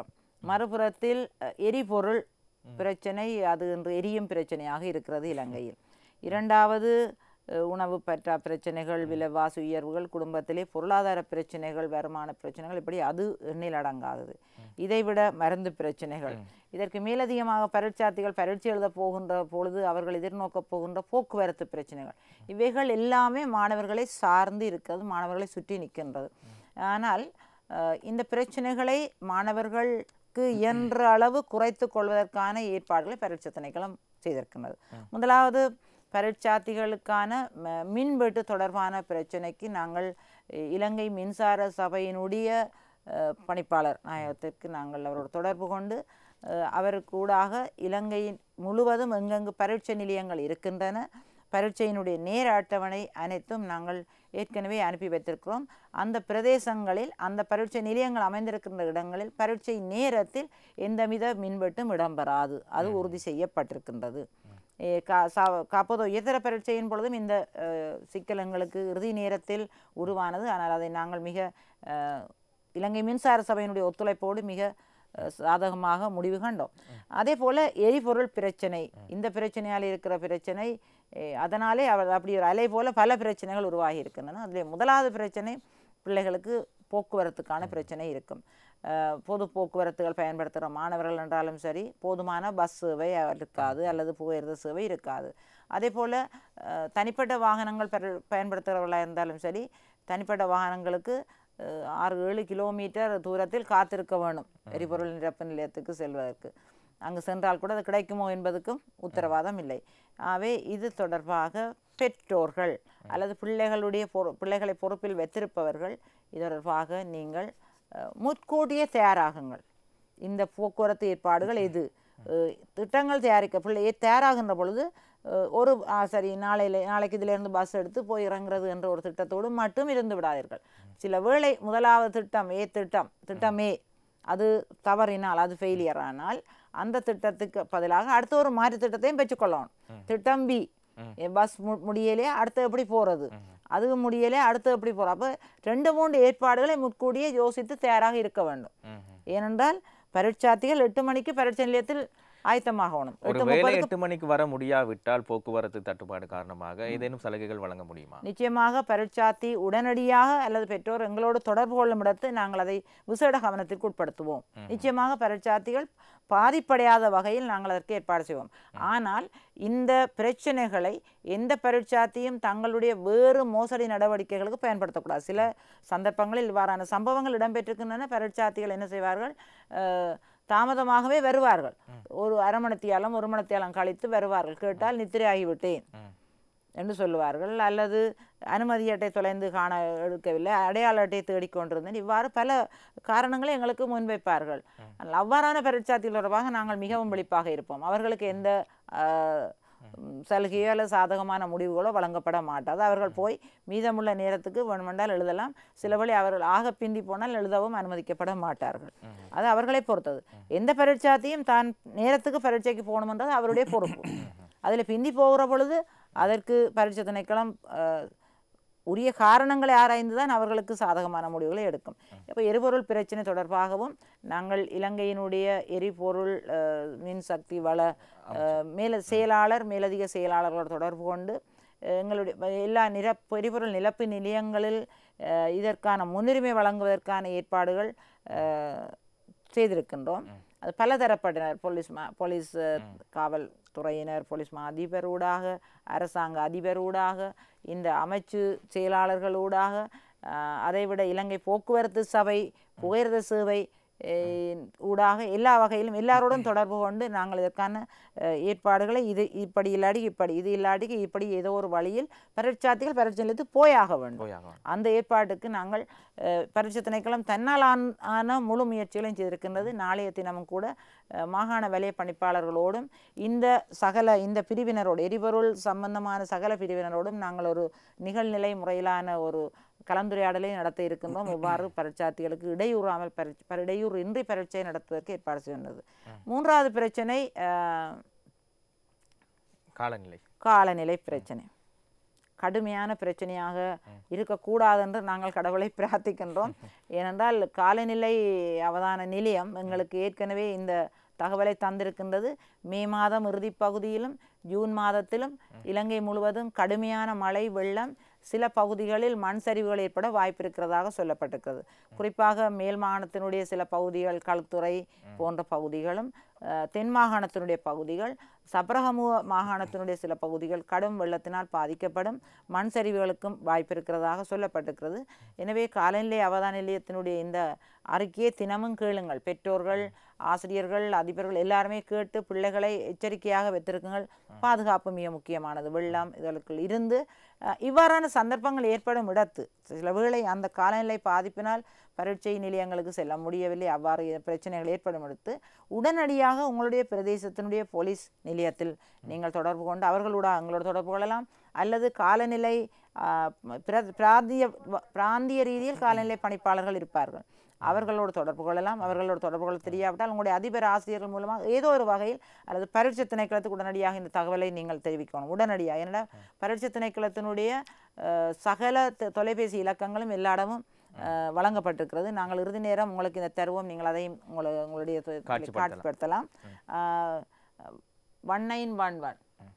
மறுபுறத்தில் அஹ், எரிபொருள் பிரச்சனை அது இன்று எரியும் பிரச்சனையாக இருக்கிறது இலங்கையில் இரண்டாவது அஹ், உணவு பற்றா பிரச்சனைகள் விலைவாசி உயர்வுகள் குடும்பத்திலே பொருளாதார பிரச்சனைகள் வருமான பிரச்சனைகள் இப்படி அது எண்ணில் அடங்காதது இதைவிட மருந்து பிரச்சனைகள் இதற்கு மேலதிகமாக பரீட்சார்த்திகள் பரீட்சை எழுத போகின்ற பொழுது அவர்கள் எதிர்நோக்கப் போகின்ற போக்குவரத்து பிரச்சனைகள் இவைகள் எல்லாமே மாணவர்களை சார்ந்து இருக்கிறது மாணவர்களை சுற்றி நிற்கின்றது ஆனால் அஹ், இந்த பிரச்சனைகளை மாணவர்களுக்கு இயன்ற அளவு குறைத்து கொள்வதற்கான ஏற்பாடுகளை பரீட்சை திணைக்களம் செய்திருக்கின்றது முதலாவது பரீட்சார்த்திகளுக்கான ம- மின்வெட்டு தொடர்பான பிரச்சனைக்கு நாங்கள் அஹ், இலங்கை மின்சார சபையினுடைய அஹ், பணிப்பாளர் நாயகத்திற்கு நாங்கள் அவரோட தொடர்பு கொண்டு அஹ், அவருக்கு ஊடாக இலங்கையின் முழுவதும் எங்கெங்கு பரீட்சை நிலையங்கள் இருக்கின்றன பரீட்சையினுடைய நேர அட்டவணை அனைத்தும் நாங்கள் ஏற்கனவே அனுப்பி வைத்திருக்கிறோம் அந்த பிரதேசங்களில் அந்த பரீட்சை நிலையங்கள் அமைந்திருக்கின்ற இடங்களில் பரீட்சை நேரத்தில் எந்தவித மின்வெட்டும் இடம்பெறாது அது உறுதி செய்யப்பட்டிருக்கின்றது ஏ, கா- சா- காப்போதோ உயர்தர பரீட்சையின் பொழுதும் இந்த அஹ், சிக்கல் எங்களுக்கு இறுதி நேரத்தில் உருவானது ஆனால் அதை நாங்கள் மிக அஹ், இலங்கை மின்சார சபையினுடைய ஒத்துழைப்போடு மிக அஹ், சாதகமாக முடிவு கண்டோம் அதே போல எரிபொருள் பிரச்சனை இந்த பிரச்சனையால் இருக்கிற பிரச்சனை அஹ், அதனாலே அவர் அப்படி ஒரு அலை போல பல பிரச்சனைகள் உருவாகி இருக்கின்றன அதில் முதலாவது பிரச்சனை பிள்ளைகளுக்கு போக்குவரத்துக்கான பிரச்சனை இருக்கும் அஹ், பொது போக்குவரத்துகள் பயன்படுத்துகிற மாணவர்கள் என்றாலும் சரி போதுமான பஸ் சேவை இருக்காது அல்லது புகையிரத சேவை இருக்காது அதே போல் அஹ், தனிப்பட்ட வாகனங்கள் பெற பயன்படுத்துகிறவர்களாக இருந்தாலும் சரி தனிப்பட்ட வாகனங்களுக்கு அஹ், ஆறு ஏழு கிலோமீட்டர் தூரத்தில் காத்திருக்க வேணும் எரிபொருள் நிரப்பு நிலையத்துக்கு செல்வதற்கு அங்கு சென்றால் கூட அது கிடைக்குமோ என்பதுக்கும் உத்தரவாதம் இல்லை ஆகவே இது தொடர்பாக பெற்றோர்கள் அல்லது பிள்ளைகளுடைய பொறு பிள்ளைகளை பொறுப்பில் வைத்திருப்பவர்கள் இது தொடர்பாக நீங்கள் அஹ், முற்கூட்டியே தயாராகுங்கள் இந்த போக்குவரத்து ஏற்பாடுகள் எது அஹ், திட்டங்கள் தயாரிக்க பிள்ளை தயாராகின்ற பொழுது அஹ், ஒரு ஆ, சரி நாளையில நாளைக்கு இதிலிருந்து பஸ் எடுத்து போய் இறங்குறது என்ற ஒரு திட்டத்தோடு மட்டும் இருந்து விடாதீர்கள் சில வேளை முதலாவது திட்டம் ஏ திட்டம் திட்டம் ஏ அது தவறினால் அது ஃபெயிலியர் ஆனால் அந்த திட்டத்துக்கு பதிலாக அடுத்த ஒரு மாற்று திட்டத்தையும் பெற்றுக்கொள்ளணும் திட்டம் பி பஸ் முடியலே அடுத்து எப்படி போகிறது அது முடியலே அடுத்து எப்படி போகிறோம் அப்போ ரெண்டு மூன்று ஏற்பாடுகளை முற்கூடியே யோசித்து தயாராக இருக்க வேண்டும் ஏனென்றால் பரீட்சார்த்திகள் எட்டு மணிக்கு பரீட்சை நிலையத்தில் ஆயத்தமாகணும் ஒரு எட்டு வேளை முப்பதுக்கு எட்டு மணிக்கு வர முடியாவிட்டால் போக்குவரத்து தட்டுப்பாடு காரணமாக ஏதேனும் சலுகைகள் வழங்க முடியுமா நிச்சயமாக பரீட்சார்த்தி உடனடியாக அல்லது பெற்றோர் எங்களோடு தொடர்பு கொள்ளும் இடத்து நாங்கள் அதை விசேட கவனத்திற்கு உட்படுத்துவோம் நிச்சயமாக பரீட்சார்த்திகள் பாதிப்படையாத வகையில் நாங்கள் அதற்கு ஏற்பாடு செய்வோம் ஆனால் இந்த பிரச்சனைகளை எந்த பரீட்சார்த்தியும் தங்களுடைய வேறு மோசடி நடவடிக்கைகளுக்கு பயன்படுத்தக்கூடாது சில சந்தர்ப்பங்களில் இவ்வாறான சம்பவங்கள் இடம்பெற்றிருக்கின்றன பரீட்சார்த்திகள் என்ன செய்வார்கள் அஹ், தாமதமாகவே வருவார்கள் ஒரு அரை மணித்தியாலம் ஒரு மணித்தியாலம் கழித்து வருவார்கள் கேட்டால் நித்திரை ஆகிவிட்டேன் என்று சொல்லுவார்கள் அல்லது அனுமதி அட்டை தொலைந்து காண எடுக்கவில்லை அடையாள அட்டையை தேடிக்கொண்டிருந்தேன் இவ்வாறு பல காரணங்களை எங்களுக்கு முன்வைப்பார்கள் ஆனால் அவ்வாறான பரீட்சார்த்திகள் தொடர்பாக நாங்கள் மிகவும் விழிப்பாக இருப்போம் அவர்களுக்கு எந்த ஆஹ், ம், சலுகையோ அல்லது சாதகமான முடிவுகளோ வழங்கப்பட மாட்டாது அவர்கள் போய் மீதமுள்ள நேரத்துக்கு வேணுமென்றால் எழுதலாம் சில வழி அவர்கள் ஆக பிந்தி போனால் எழுதவும் அனுமதிக்கப்பட மாட்டார்கள் அது அவர்களை பொறுத்தது எந்த பரீட்சார்த்தியும் தான் நேரத்துக்கு பரீட்சைக்கு போகணுமென்றது அவருடைய பொறுப்பு அதில் பிந்தி போகிற பொழுது அதற்கு பரீட்சை திணைக்களம் அஹ், உரிய காரணங்களை ஆராய்ந்து தான் அவர்களுக்கு சாதகமான முடிவுகளை எடுக்கும் இப்போ எரிபொருள் பிரச்சனை தொடர்பாகவும் நாங்கள் இலங்கையினுடைய எரிபொருள் அஹ், மின்சக்தி வள அஹ், மேல செயலாளர் மேலதிக செயலாளர்களோடு தொடர்பு கொண்டு அஹ், எங்களுடைய வ- எல்லா நிரப்பு எரிபொருள் நிலப்பு நிலையங்களில் அஹ், இதற்கான முன்னுரிமை வழங்குவதற்கான ஏற்பாடுகள் அஹ், செய்திருக்கின்றோம் அது பலதரப்பட்டனர் போலீஸ் மா போலீஸ் அஹ், காவல்துறையினர் போலீஸ் மா அதிபரூடாக அரசாங்க அதிபரூடாக இந்த அமைச்சு செயலாளர்களூடாக அஹ், அதைவிட இலங்கை போக்குவரத்து சபை புகையிரத சேவை அஹ், ஊடாக எல்லா வகையிலும் எல்லாரோடும் தொடர்பு கொண்டு நாங்கள் இதற்கான அஹ், ஏற்பாடுகளை இது இப்படி இல்லாடி இப்படி இது இல்லாட்டிக்கு இப்படி ஏதோ ஒரு வழியில் பரீட்சார்த்திகள் பரீட்சை நிலையத்துக்கு போயாக வேண்டும் போயாகும் அந்த ஏற்பாட்டுக்கு நாங்கள் அஹ், பரீட்சை திணைக்களம் தன்னால் ஆன்- ஆன முழு முயற்சிகளையும் செய்திருக்கின்றது நாளைய தினமும் கூட அஹ், மாகாண வலய பணிப்பாளர்களோடும் இந்த சகல இந்த பிரிவினரோடு எரிபொருள் சம்பந்தமான சகல பிரிவினரோடும் நாங்கள் ஒரு நிகழ்நிலை முறையிலான ஒரு கலந்துரையாடலை நடத்த இருக்கின்றோம் எவ்வாறு பரீட்சார்த்திகளுக்கு இடையூறாமல் பரீட்சை பரி- இடையூறு இன்றி பரீட்சை நடத்துவதற்கு ஏற்பாடு செய்கின்றது மூன்றாவது பிரச்சனை அஹ், காலநிலை காலநிலை பிரச்சனை கடுமையான பிரச்சனையாக இருக்கக்கூடாது என்று நாங்கள் கடவுளை பிரார்த்திக்கின்றோம் ஏனென்றால் காலநிலை அவதான நிலையம் எங்களுக்கு ஏற்கனவே இந்த தகவலை தந்திருக்கின்றது மே மாதம் இறுதிப் பகுதியிலும் ஜூன் மாதத்திலும் இலங்கை முழுவதும் கடுமையான மழை வெள்ளம் சில பகுதிகளில் மண் சரிவுகள் ஏற்பட வாய்ப்பு இருக்கிறதாக சொல்லப்பட்டிருக்கிறது குறிப்பாக மேல் மாகாணத்தினுடைய சில பகுதிகள் களுத்துறை போன்ற பகுதிகளும் அஹ், தென் மாகாணத்தினுடைய பகுதிகள் சப்ரகமுவ மாகாணத்தினுடைய சில பகுதிகள் கடும் வெள்ளத்தினால் பாதிக்கப்படும் மண் சரிவுகளுக்கும் வாய்ப்பு இருக்கிறதாக சொல்லப்பட்டிருக்கிறது எனவே காலநிலை அவதான நிலையத்தினுடைய இந்த அறிக்கையை தினமும் கேளுங்கள் பெற்றோர்கள் ஆசிரியர்கள் அதிபர்கள் எல்லாருமே கேட்டு பிள்ளைகளை எச்சரிக்கையாக வைத்திருக்குங்கள் பாதுகாப்பு மிக முக்கியமானது வெள்ளம் இதற்குள் இருந்து அஹ், இவ்வாறான சந்தர்ப்பங்கள் ஏற்படும் இடத்து சில வேளை அந்த காலநிலை பாதிப்பினால் பரீட்சை நிலையங்களுக்கு செல்ல முடியவில்லை அவ்வாறு பிரச்சனைகள் ஏற்படும் எடுத்து உடனடியாக உங்களுடைய பிரதேசத்தினுடைய போலீஸ் நிலையத்தில் நீங்கள் தொடர்பு கொண்டு அவர்களோட எங்களோட தொடர்பு கொள்ளலாம் அல்லது காலநிலை ஆஹ், பிர- பிராந்திய பிராந்திய ரீதியில் காலநிலை பணிப்பாளர்கள் இருப்பார்கள் அவர்களோடு தொடர்பு கொள்ளலாம் அவர்களோடு தொடர்பு கொள்ள தெரியாவிட்டால் உங்களுடைய அதிபர் ஆசிரியர்கள் மூலமாக ஏதோ ஒரு வகையில் அல்லது பரீட்சை திணைக்களத்துக்கு உடனடியாக இந்த தகவலை நீங்கள் தெரிவிக்கணும் உடனடியாக ஏன்னா பரீட்சை திணைக்களத்தினுடைய அஹ், சகல தொ- தொலைபேசி இலக்கங்களும் எல்லா இடமும் அஹ், வழங்கப்பட்டிருக்கிறது நாங்கள் இறுதி நேரம் உங்களுக்கு இந்த தருவோம் நீங்கள் அதையும் உங்களை உங்களுடைய தொ- காட்சிப்படுத்தலாம். காட்சிப்படுத்தலாம் ஒன் நைன் ஒன் ஒன்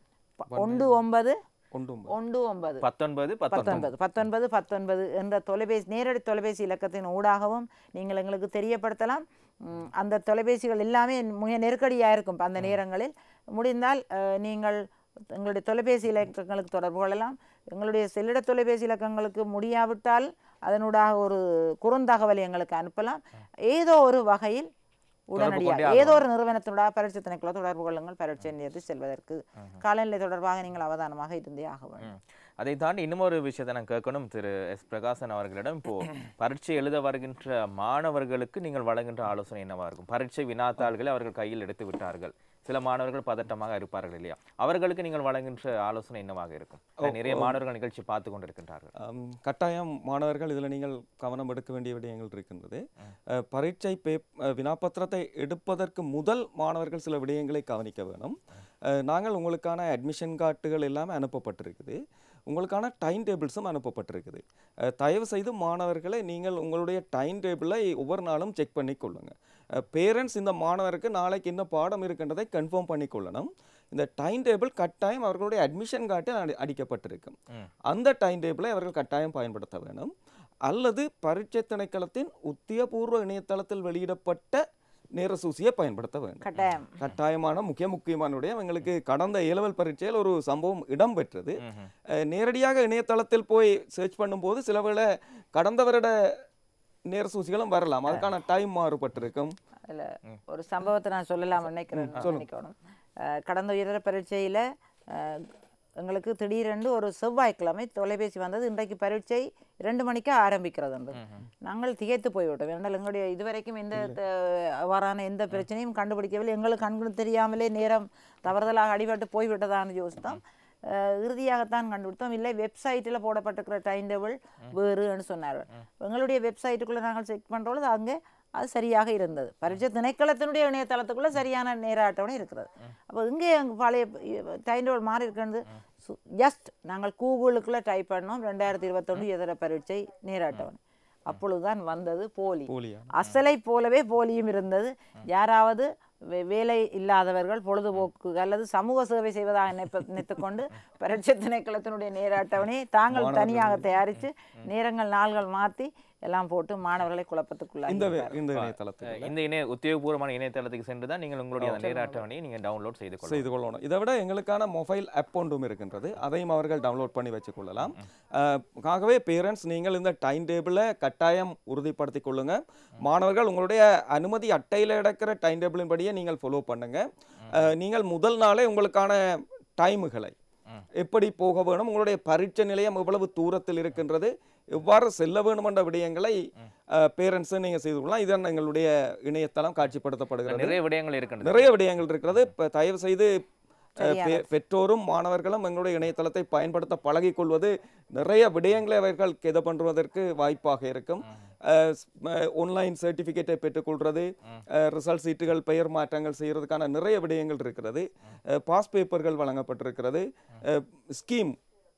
ஒன்று ஒன்பது ஒன்றும் ஒன்று ஒன்பது பத்தொன்பது பத்தொன்பது பத்தொன்பது பத்தொன்பது பத்தொன்பது என்ற தொலைபேசி நேரடி தொலைபேசி இலக்கத்தின் ஊடாகவும் நீங்கள் எங்களுக்கு தெரியப்படுத்தலாம் ம், அந்த தொலைபேசிகள் எல்லாமே மிக நெருக்கடியாக இருக்கும் அந்த நேரங்களில் முடிந்தால் அஹ், நீங்கள் எங்களுடைய தொலைபேசி இலக்கங்களுக்கு தொடர்பு கொள்ளலாம் எங்களுடைய செல்லிட தொலைபேசி இலக்கங்களுக்கு முடியாவிட்டால் அதனூடாக ஒரு குறுந்தகவலை எங்களுக்கு அனுப்பலாம் ஏதோ ஒரு வகையில் உடனடியாக ஏதோ ஒரு நிறுவனத்தினோட பரீட்சை திணைக்கள தொடர்பு கொள்ளுங்கள் பரீட்சை நிலையத்தில் செல்வதற்கு காலநிலை தொடர்பாக நீங்கள் அவதானமாக இருந்தே ஆக வேண்டும் ம். அதை தாண்டி இன்னும் ஒரு விஷயத்தை நான் கேட்கணும் திரு எஸ் பிரகாசன் அவர்களிடம் இப்போ பரீட்சை எழுத வருகின்ற மாணவர்களுக்கு நீங்கள் வழங்குகின்ற ஆலோசனை என்னவா இருக்கும் பரீட்சை வினாத்தாள்களை அவர்கள் கையில் எடுத்து விட்டார்கள் சில மாணவர்கள் பதட்டமாக இருப்பார்கள் இல்லையா அவர்களுக்கு நீங்கள் வழங்குகின்ற ஆலோசனை என்னவாக இருக்கும் ஏன்னா நிறைய மாணவர்கள் நிகழ்ச்சி பார்த்து கொண்டிருக்கின்றார்கள் ஆம், கட்டாயம் மாணவர்கள் இதில் நீங்கள் கவனம் எடுக்க வேண்டிய விடயங்கள் இருக்கின்றது அஹ், பரீட்சை பேப் அஹ், வினாப்பத்திரத்தை எடுப்பதற்கு முதல் மாணவர்கள் சில விடயங்களை கவனிக்க வேணும் அஹ், நாங்கள் உங்களுக்கான அட்மிஷன் கார்டுகள் எல்லாமே அனுப்பப்பட்டிருக்குது உங்களுக்கான டைம் டேபிள்ஸும் அனுப்பப்பட்டிருக்குது அஹ், தயவு செய்து மாணவர்களை நீங்கள் உங்களுடைய டைம் டேபிளை ஒவ்வொரு நாளும் செக் பண்ணி கொள்ளுங்க பேரண்ட்ஸ் இந்த மாணவருக்கு நாளைக்கு என்ன பாடம் இருக்கின்றதை கன்ஃபார்ம் பண்ணி கொள்ளணும் இந்த டைம் டேபிள் கட்டாயம் அவர்களுடைய அட்மிஷன் கார்டில் அடி அடிக்கப்பட்டிருக்கும் அந்த டைம் டேபிளை அவர்கள் கட்டாயம் பயன்படுத்த வேணும் அல்லது பரீட்சை திணைக்களத்தின் உத்தியபூர்வ இணையதளத்தில் வெளியிடப்பட்ட நேர சூசியை பயன்படுத்த வேண்டும் கட்டாயம் கட்டாயமான முக்கிய முக்கியமான விடயம் எங்களுக்கு கடந்த ஏலவல் பரீட்சையில் ஒரு சம்பவம் இடம்பெற்றது அஹ், நேரடியாக இணையதளத்தில் போய் சர்ச் பண்ணும்போது சில வேளை கடந்த வருட நேர சூசிகளும் வரலாம் அதுக்கான டைம் மாறுபட்டிருக்கும் அதில் ஒரு சம்பவத்தை நான் சொல்லலாம் நினைக்கிறேன் நினைக்கணும் அஹ், கடந்த உயர்தர பரீட்சையில் எங்களுக்கு திடீரென்று ஒரு செவ்வாய்க்கிழமை தொலைபேசி வந்தது இன்றைக்கு பரீட்சை இரண்டு மணிக்கு ஆரம்பிக்கிறது என்று நாங்கள் திகைத்து போய்விட்டோம் ஏனென்றால் எங்களுடைய இதுவரைக்கும் எந்த த- அவ்வாறான எந்த பிரச்சனையும் கண்டுபிடிக்கவில்லை எங்களுக்கு கண்கு தெரியாமலே நேரம் தவறுதலாக அடிபட்டு போய்விட்டதான்னு யோசித்தோம் அஹ், இறுதியாகத்தான் கண்டுபிடித்தோம் இல்லை வெப்சைட்டில் போடப்பட்டிருக்கிற டைம் டேபிள் வேறுன்னு சொன்னார்கள் எங்களுடைய வெப்சைட்டுக்குள்ளே நாங்கள் செக் பண்ணுறோம் அங்கே அது சரியாக இருந்தது பரீட்சை திணைக்களத்தினுடைய இணையதளத்துக்குள்ளே சரியான நேர அட்டவணை இருக்கிறது அப்போ இங்கே எங்கள் பழைய டைம் டேபிள் மாறி இருக்கிறது ஜஸ்ட் நாங்கள் கூகுளுக்குள்ளே டைப் பண்ணோம் ரெண்டாயிரத்தி இருபத்தொன்று எதிர பரீட்சை நேர அட்டவணை அப்பொழுதுதான் வந்தது போலி போலியா அசலை போலவே போலியும் இருந்தது யாராவது வே- வேலை இல்லாதவர்கள் பொழுதுபோக்கு அல்லது சமூக சேவை செய்வதாக நினைப்ப நினைத்துக்கொண்டு பரீட்சை திணைக்களத்தினுடைய நேர அட்டவணையை தாங்கள் தனியாக தயாரித்து நேரங்கள் நாள்கள் மாற்றி எல்லாம் போட்டு மாணவர்களை குழப்பத்துக்குள்ளாக இந்த வே- இந்த இணையதளத்தில் இந்த இணைய உத்தியோகபூர்வமான இணையதளத்துக்கு சென்று தான் நீங்கள் உங்களுடைய அந்த நேர அட்டவணையை நீங்கள் டவுன்லோட் செய்து கொள்ளலாம் செய்து கொள்ளணும் இதை விட எங்களுக்கான மொபைல் ஆப் ஒன்றும் இருக்கின்றது அதையும் அவர்கள் டவுன்லோட் பண்ணி வச்சுக்கொள்ளலாம் அஹ், ஆகவே பேரண்ட்ஸ் நீங்கள் இந்த டைம் டேபிளை கட்டாயம் உறுதிப்படுத்திக் கொள்ளுங்க மாணவர்கள் உங்களுடைய அனுமதி அட்டையில் எடுக்கிற டைம் டேபிளின் படியே நீங்கள் ஃபாலோ பண்ணுங்க அஹ், நீங்கள் முதல் நாளே உங்களுக்கான டைமுகளை எப்படி போக வேணும் உங்களுடைய பரீட்சை நிலையம் எவ்வளவு தூரத்தில் இருக்கின்றது எவ்வாறு செல்ல வேணும் என்ற விடயங்களை பேரண்ட்ஸ் நீங்க செய்து கொள்ளலாம் இதுதான் எங்களுடைய இணையதளம் காட்சிப்படுத்தப்படுகிறது நிறைய விடயங்கள் இருக்கின்றது நிறைய விடயங்கள் இருக்கிறது இப்ப தயவு செய்து அஹ், பெ- பெற்றோரும் மாணவர்களும் எங்களுடைய இணையதளத்தை பயன்படுத்த பழகிக் கொள்வது நிறைய விடயங்களை அவர்கள் கெத பண்ணுவதற்கு வாய்ப்பாக இருக்கும் ஆன்லைன் சர்டிஃபிகேட்டை பெற்றுக்கொள்வது ரிசல்ட் சீட்டுகள் பெயர் மாற்றங்கள் செய்யறதுக்கான நிறைய விடயங்கள் இருக்கிறது பாஸ் பேப்பர்கள் வழங்கப்பட்டிருக்கிறது ஸ்கீம்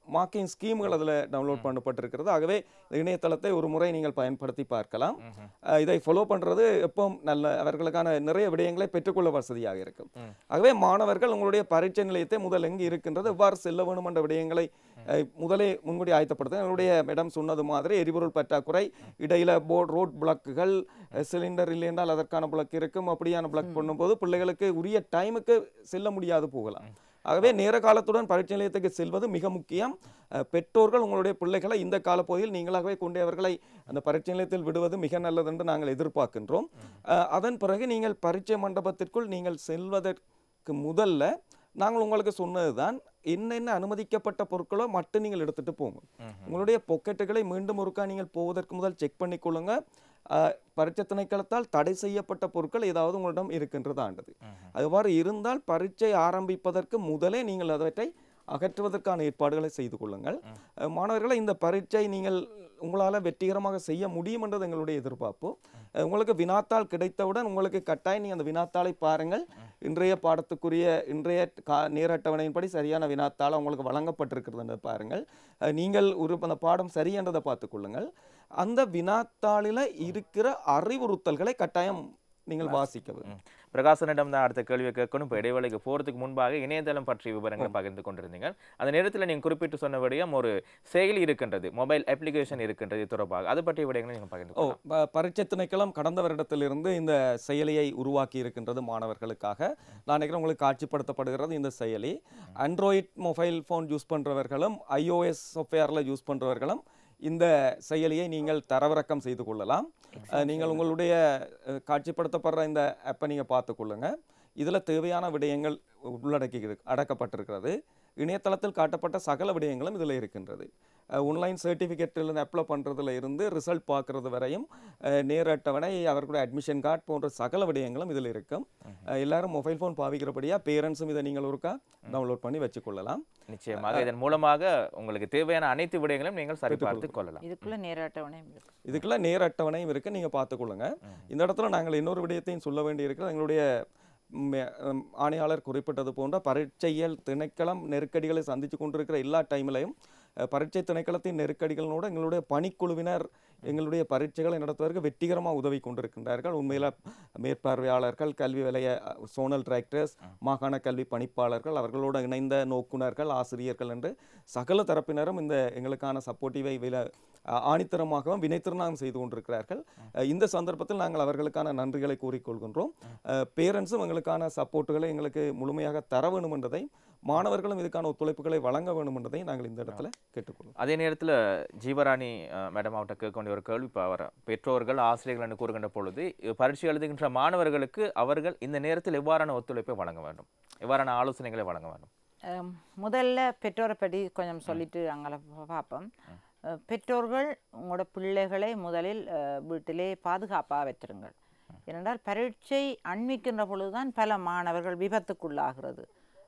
மார்க்கிங் ஸ்கீம்கள் அதில் டவுன்லோட் பண்ணப்பட்டிருக்கிறது ஆகவே இந்த இணையதளத்தை ஒரு முறை நீங்கள் பயன்படுத்தி பார்க்கலாம் அஹ், இதை ஃபாலோ பண்ணுறது எப்பவும் நல்ல அவர்களுக்கான நிறைய விடயங்களை பெற்றுக்கொள்ள வசதியாக இருக்கும் ஆகவே மாணவர்கள் உங்களுடைய பரீட்சை நிலையத்தை முதல் எங்கு இருக்கின்றது எவ்வாறு செல்ல வேணும் என்ற விடயங்களை அஹ், முதலே முன்கூடி ஆயத்தப்படுத்த என்னுடைய மேடம் சொன்னது மாதிரி எரிபொருள் பற்றாக்குறை இடையில போர்ட் ரோட் பிளக்குகள் சிலிண்டர் இல்லை என்றால் அதற்கான பிளக் இருக்கும் அப்படியான பிளக் பண்ணும்போது பிள்ளைகளுக்கு உரிய டைமுக்கு செல்ல முடியாது போகலாம் ஆகவே நேர காலத்துடன் பரீட்சை நிலையத்துக்கு செல்வது மிக முக்கியம் அஹ், பெற்றோர்கள் உங்களுடைய பிள்ளைகளை இந்த காலப்பகுதியில் நீங்களாகவே கொண்டு அவர்களை அந்த பரீட்சை நிலையத்தில் விடுவது மிக நல்லது என்று நாங்கள் எதிர்பார்க்கின்றோம் அஹ், அதன் பிறகு நீங்கள் பரீட்சை மண்டபத்திற்குள் நீங்கள் செல்வதற்கு முதல்ல நாங்கள் உங்களுக்கு சொன்னதுதான் என்னென்ன அனுமதிக்கப்பட்ட பொருட்களோ மட்டும் நீங்கள் எடுத்துட்டு போங்க உங்களுடைய பொக்கெட்டுகளை மீண்டும் ஒருக்கா நீங்கள் போவதற்கு முதல் செக் பண்ணிக்கொள்ளுங்க அஹ், பரீட்சை திணைக்களத்தால் தடை செய்யப்பட்ட பொருட்கள் ஏதாவது உங்களிடம் இருக்கின்றதாண்டது அவ்வாறு இருந்தால் பரீட்சை ஆரம்பிப்பதற்கு முதலே நீங்கள் அவற்றை அகற்றுவதற்கான ஏற்பாடுகளை செய்து கொள்ளுங்கள் அஹ், மாணவர்களை இந்த பரீட்சை நீங்கள் உங்களால் வெற்றிகரமாக செய்ய முடியும் என்றது எங்களுடைய எதிர்பார்ப்பு அஹ், உங்களுக்கு வினாத்தாள் கிடைத்தவுடன் உங்களுக்கு கட்டாயம் நீங்கள் அந்த வினாத்தாளை பாருங்கள் இன்றைய பாடத்துக்குரிய இன்றைய கா நேர அட்டவணையின்படி சரியான வினாத்தாள் உங்களுக்கு வழங்கப்பட்டிருக்கிறது பாருங்கள் அஹ், நீங்கள் ஒரு அந்த பாடம் சரி என்றதை பார்த்துக்கொள்ளுங்கள் அந்த வினாத்தாளில் இருக்கிற அறிவுறுத்தல்களை கட்டாயம் நீங்கள் வாசிக்க வேண்டும் பிரகாசனிடம் தான் அடுத்த கேள்வியை கேட்கணும் இப்போ இடைவேளைக்கு போகிறதுக்கு முன்பாக இணையதளம் பற்றிய விவரங்களை பகிர்ந்து கொண்டிருந்தீங்க அந்த நேரத்தில் நீங்கள் குறிப்பிட்டு சொன்னபடியும் ஒரு செயலி இருக்கின்றது மொபைல் அப்ளிகேஷன் இருக்கின்றது இது தொடர்பாக அது பற்றிய விடயங்களை நீங்கள் பகிர்ந்து ஓ ப- பரீட்சை திணைக்களம் கடந்த வருடத்திலிருந்து இந்த செயலியை உருவாக்கி இருக்கின்றது மாணவர்களுக்காக நான் நினைக்கிறேன் உங்களுக்கு காட்சிப்படுத்தப்படுகிறது இந்த செயலி ஆண்ட்ராய்ட் மொபைல் ஃபோன் யூஸ் பண்ணுறவர்களும் ஐஓஎஸ் சாஃப்ட்வேரில் யூஸ் பண்ணுறவர்களும் இந்த செயலியை நீங்கள் தரவிறக்கம் செய்து கொள்ளலாம் அஹ், நீங்கள் உங்களுடைய அஹ், காட்சிப்படுத்தப்படுற இந்த ஆப்பை நீங்கள் பார்த்துக்கொள்ளுங்க இதில் தேவையான விடயங்கள் உள்ளடக்கி இருக்கு- அடக்கப்பட்டிருக்கிறது இணையதளத்தில் காட்டப்பட்ட சகல விடயங்களும் இதில் இருக்கின்றது ஆன்லைன் சர்டிஃபிகேட்டில் அப்ளை பண்ணுறதுல இருந்து ரிசல்ட் பார்க்குறது வரையும் அஹ், நேர அட்டவணை அவர்களுடைய அட்மிஷன் கார்டு போன்ற சகல விடயங்களும் இதில் இருக்கும் அஹ், எல்லாரும் மொபைல் ஃபோன் பாவிக்கிறபடியா பேரண்ட்ஸும் இதை நீங்கள் ஒருக்கா டவுன்லோட் பண்ணி வச்சுக்கொள்ளலாம் நிச்சயமாக இதன் மூலமாக உங்களுக்கு தேவையான அனைத்து விடயங்களையும் நீங்கள் சரிபார்த்து கொள்ளலாம் இதுக்குள்ள நேராட்டவணையும் இருக்கு இதுக்குள்ள நேர அட்டவணையும் இருக்கு நீங்க பார்த்துக்கொள்ளுங்க இந்த இடத்துல நாங்கள் இன்னொரு விடயத்தையும் சொல்ல வேண்டியிருக்கிறது எங்களுடைய ம், ம், ஆணையாளர் குறிப்பிட்டது போன்ற பரீட்சையல் திணைக்களம் நெருக்கடிகளை சந்தித்து கொண்டிருக்கிற எல்லா டைம்லையும் அஹ், பரீட்சை திணைக்களத்தின் நெருக்கடிகளோடு எங்களுடைய பணிக்குழுவினர் எங்களுடைய பரீட்சைகளை நடத்துவதற்கு வெற்றிகரமாக உதவி கொண்டிருக்கின்றார்கள் உண்மையில் மேற்பார்வையாளர்கள் கல்வி வலய சோனல் டிராக்டர்ஸ் மாகாண கல்வி பணிப்பாளர்கள் அவர்களோடு இணைந்த நோக்குனர்கள் ஆசிரியர்கள் என்று சகல தரப்பினரும் இந்த எங்களுக்கான சப்போர்ட்டிவை வில அஹ், ஆணித்தரமாகவும் வினைத்திறனாகவும் செய்து கொண்டிருக்கிறார்கள் அஹ், இந்த சந்தர்ப்பத்தில் நாங்கள் அவர்களுக்கான நன்றிகளை கூறிக்கொள்கின்றோம் பேரண்ட்ஸும் எங்களுக்கான சப்போர்ட்டுகளை எங்களுக்கு முழுமையாக தர வேண்டும் என்றதை மாணவர்களும் இதுக்கான ஒத்துழைப்புகளை வழங்க வேண்டும் என்றதை நாங்கள் இந்த இடத்துல கேட்டுக்கொள்வோம் அதே நேரத்தில் ஜீவராணி அஹ், மேடம் அவர்கிட்ட கேட்க வேண்டிய ஒரு கேள்வி இப்போ அவர் பெற்றோர்கள் ஆசிரியர்கள் என்று கூறுகின்ற பொழுது பரீட்சை எழுதுகின்ற மாணவர்களுக்கு அவர்கள் இந்த நேரத்தில் எவ்வாறான ஒத்துழைப்பை வழங்க வேண்டும் எவ்வாறான ஆலோசனைகளை வழங்க வேண்டும் அஹ் முதல்ல பெற்றோரை பற்றி கொஞ்சம் சொல்லிட்டு அங்கே பார்ப்போம் அஹ் பெற்றோர்கள் உங்களோட பிள்ளைகளை முதலில் அஹ், வீட்டிலே பாதுகாப்பாக வச்சிருங்கள் ஏனென்றால் பரீட்சை அண்மிக்கின்ற பொழுதுதான் பல மாணவர்கள் விபத்துக்குள்ளாகிறது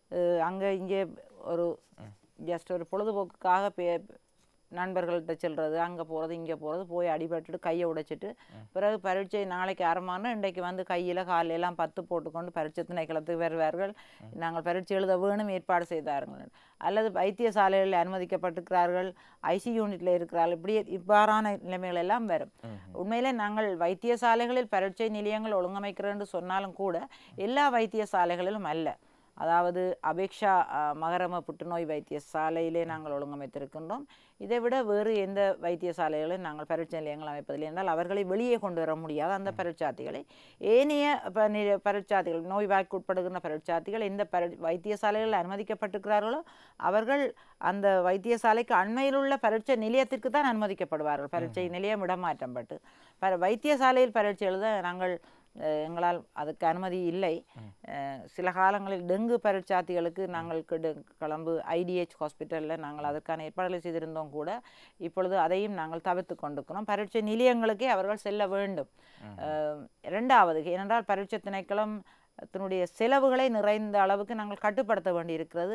அங்கே இங்கே ஒரு ஜஸ்ட் ஒரு பொழுதுபோக்குக்காக பே நண்பர்கள்ட்ட செல்றது அங்கே போகிறது இங்கே போகிறது போய் அடிபட்டுட்டு கையை உடைச்சிட்டு பிறகு பரீட்சை நாளைக்கு ஆரம்பம்னா இன்றைக்கு வந்து கையில் காலையில எல்லாம் பத்து போட்டுக்கொண்டு பரீட்சை திணைக்களத்துக்கு வருவார்கள் நாங்கள் பரீட்சை எழுத வேணும் ஏற்பாடு செய்தார்கள் அல்லது வைத்தியசாலைகளில் அனுமதிக்கப்பட்டிருக்கிறார்கள் ஐசி யூனிட்டில் இருக்கிறார்கள் இப்படி இவ்வாறான நிலைமைகள் எல்லாம் வரும் உண்மையிலே நாங்கள் வைத்தியசாலைகளில் பரீட்சை நிலையங்கள் ஒழுங்கமைக்கிறோம் என்று சொன்னாலும் கூட எல்லா வைத்தியசாலைகளிலும் அல்ல அதாவது அபேக்ஷா அஹ், மகரம புற்றுநோய் வைத்தியசாலையிலே நாங்கள் ஒழுங்கமைத்திருக்கின்றோம் இதை விட வேறு எந்த வைத்தியசாலைகளிலும் நாங்கள் பரீட்சை நிலையங்கள் அமைப்பதில்லை என்றால் அவர்களை வெளியே கொண்டு வர முடியாது அந்த பரீட்சார்த்திகளை ஏனைய ப- நி- பரீட்சார்த்திகள் நோய்வாய்க்கு உட்படுகின்ற பரீட்சார்த்திகள் எந்த பரி வைத்தியசாலைகளில் அனுமதிக்கப்பட்டிருக்கிறார்களோ அவர்கள் அந்த வைத்தியசாலைக்கு அண்மையில் உள்ள பரீட்சை நிலையத்திற்கு தான் அனுமதிக்கப்படுவார்கள் பரீட்சை நிலையம் இடமாற்றம் பட்டு ப வைத்தியசாலையில் பரீட்சை எழுத நாங்கள் அஹ், எங்களால் அதுக்கு அனுமதி இல்லை அஹ், சில காலங்களில் டெங்கு பரீட்சார்த்திகளுக்கு நாங்கள் கிடு- கிளம்பு ஐடிஹெச் ஹாஸ்பிட்டலில் நாங்கள் அதற்கான ஏற்பாடுகளை செய்திருந்தோம் கூட இப்பொழுது அதையும் நாங்கள் தவிர்த்து கொண்டிருக்கிறோம் பரீட்சை நிலையங்களுக்கே அவர்கள் செல்ல வேண்டும் அஹ், இரண்டாவது ஏனென்றால் பரீட்சை திணைக்களம் தன்னுடைய செலவுகளை நிறைந்த அளவுக்கு நாங்கள் கட்டுப்படுத்த வேண்டியிருக்கிறது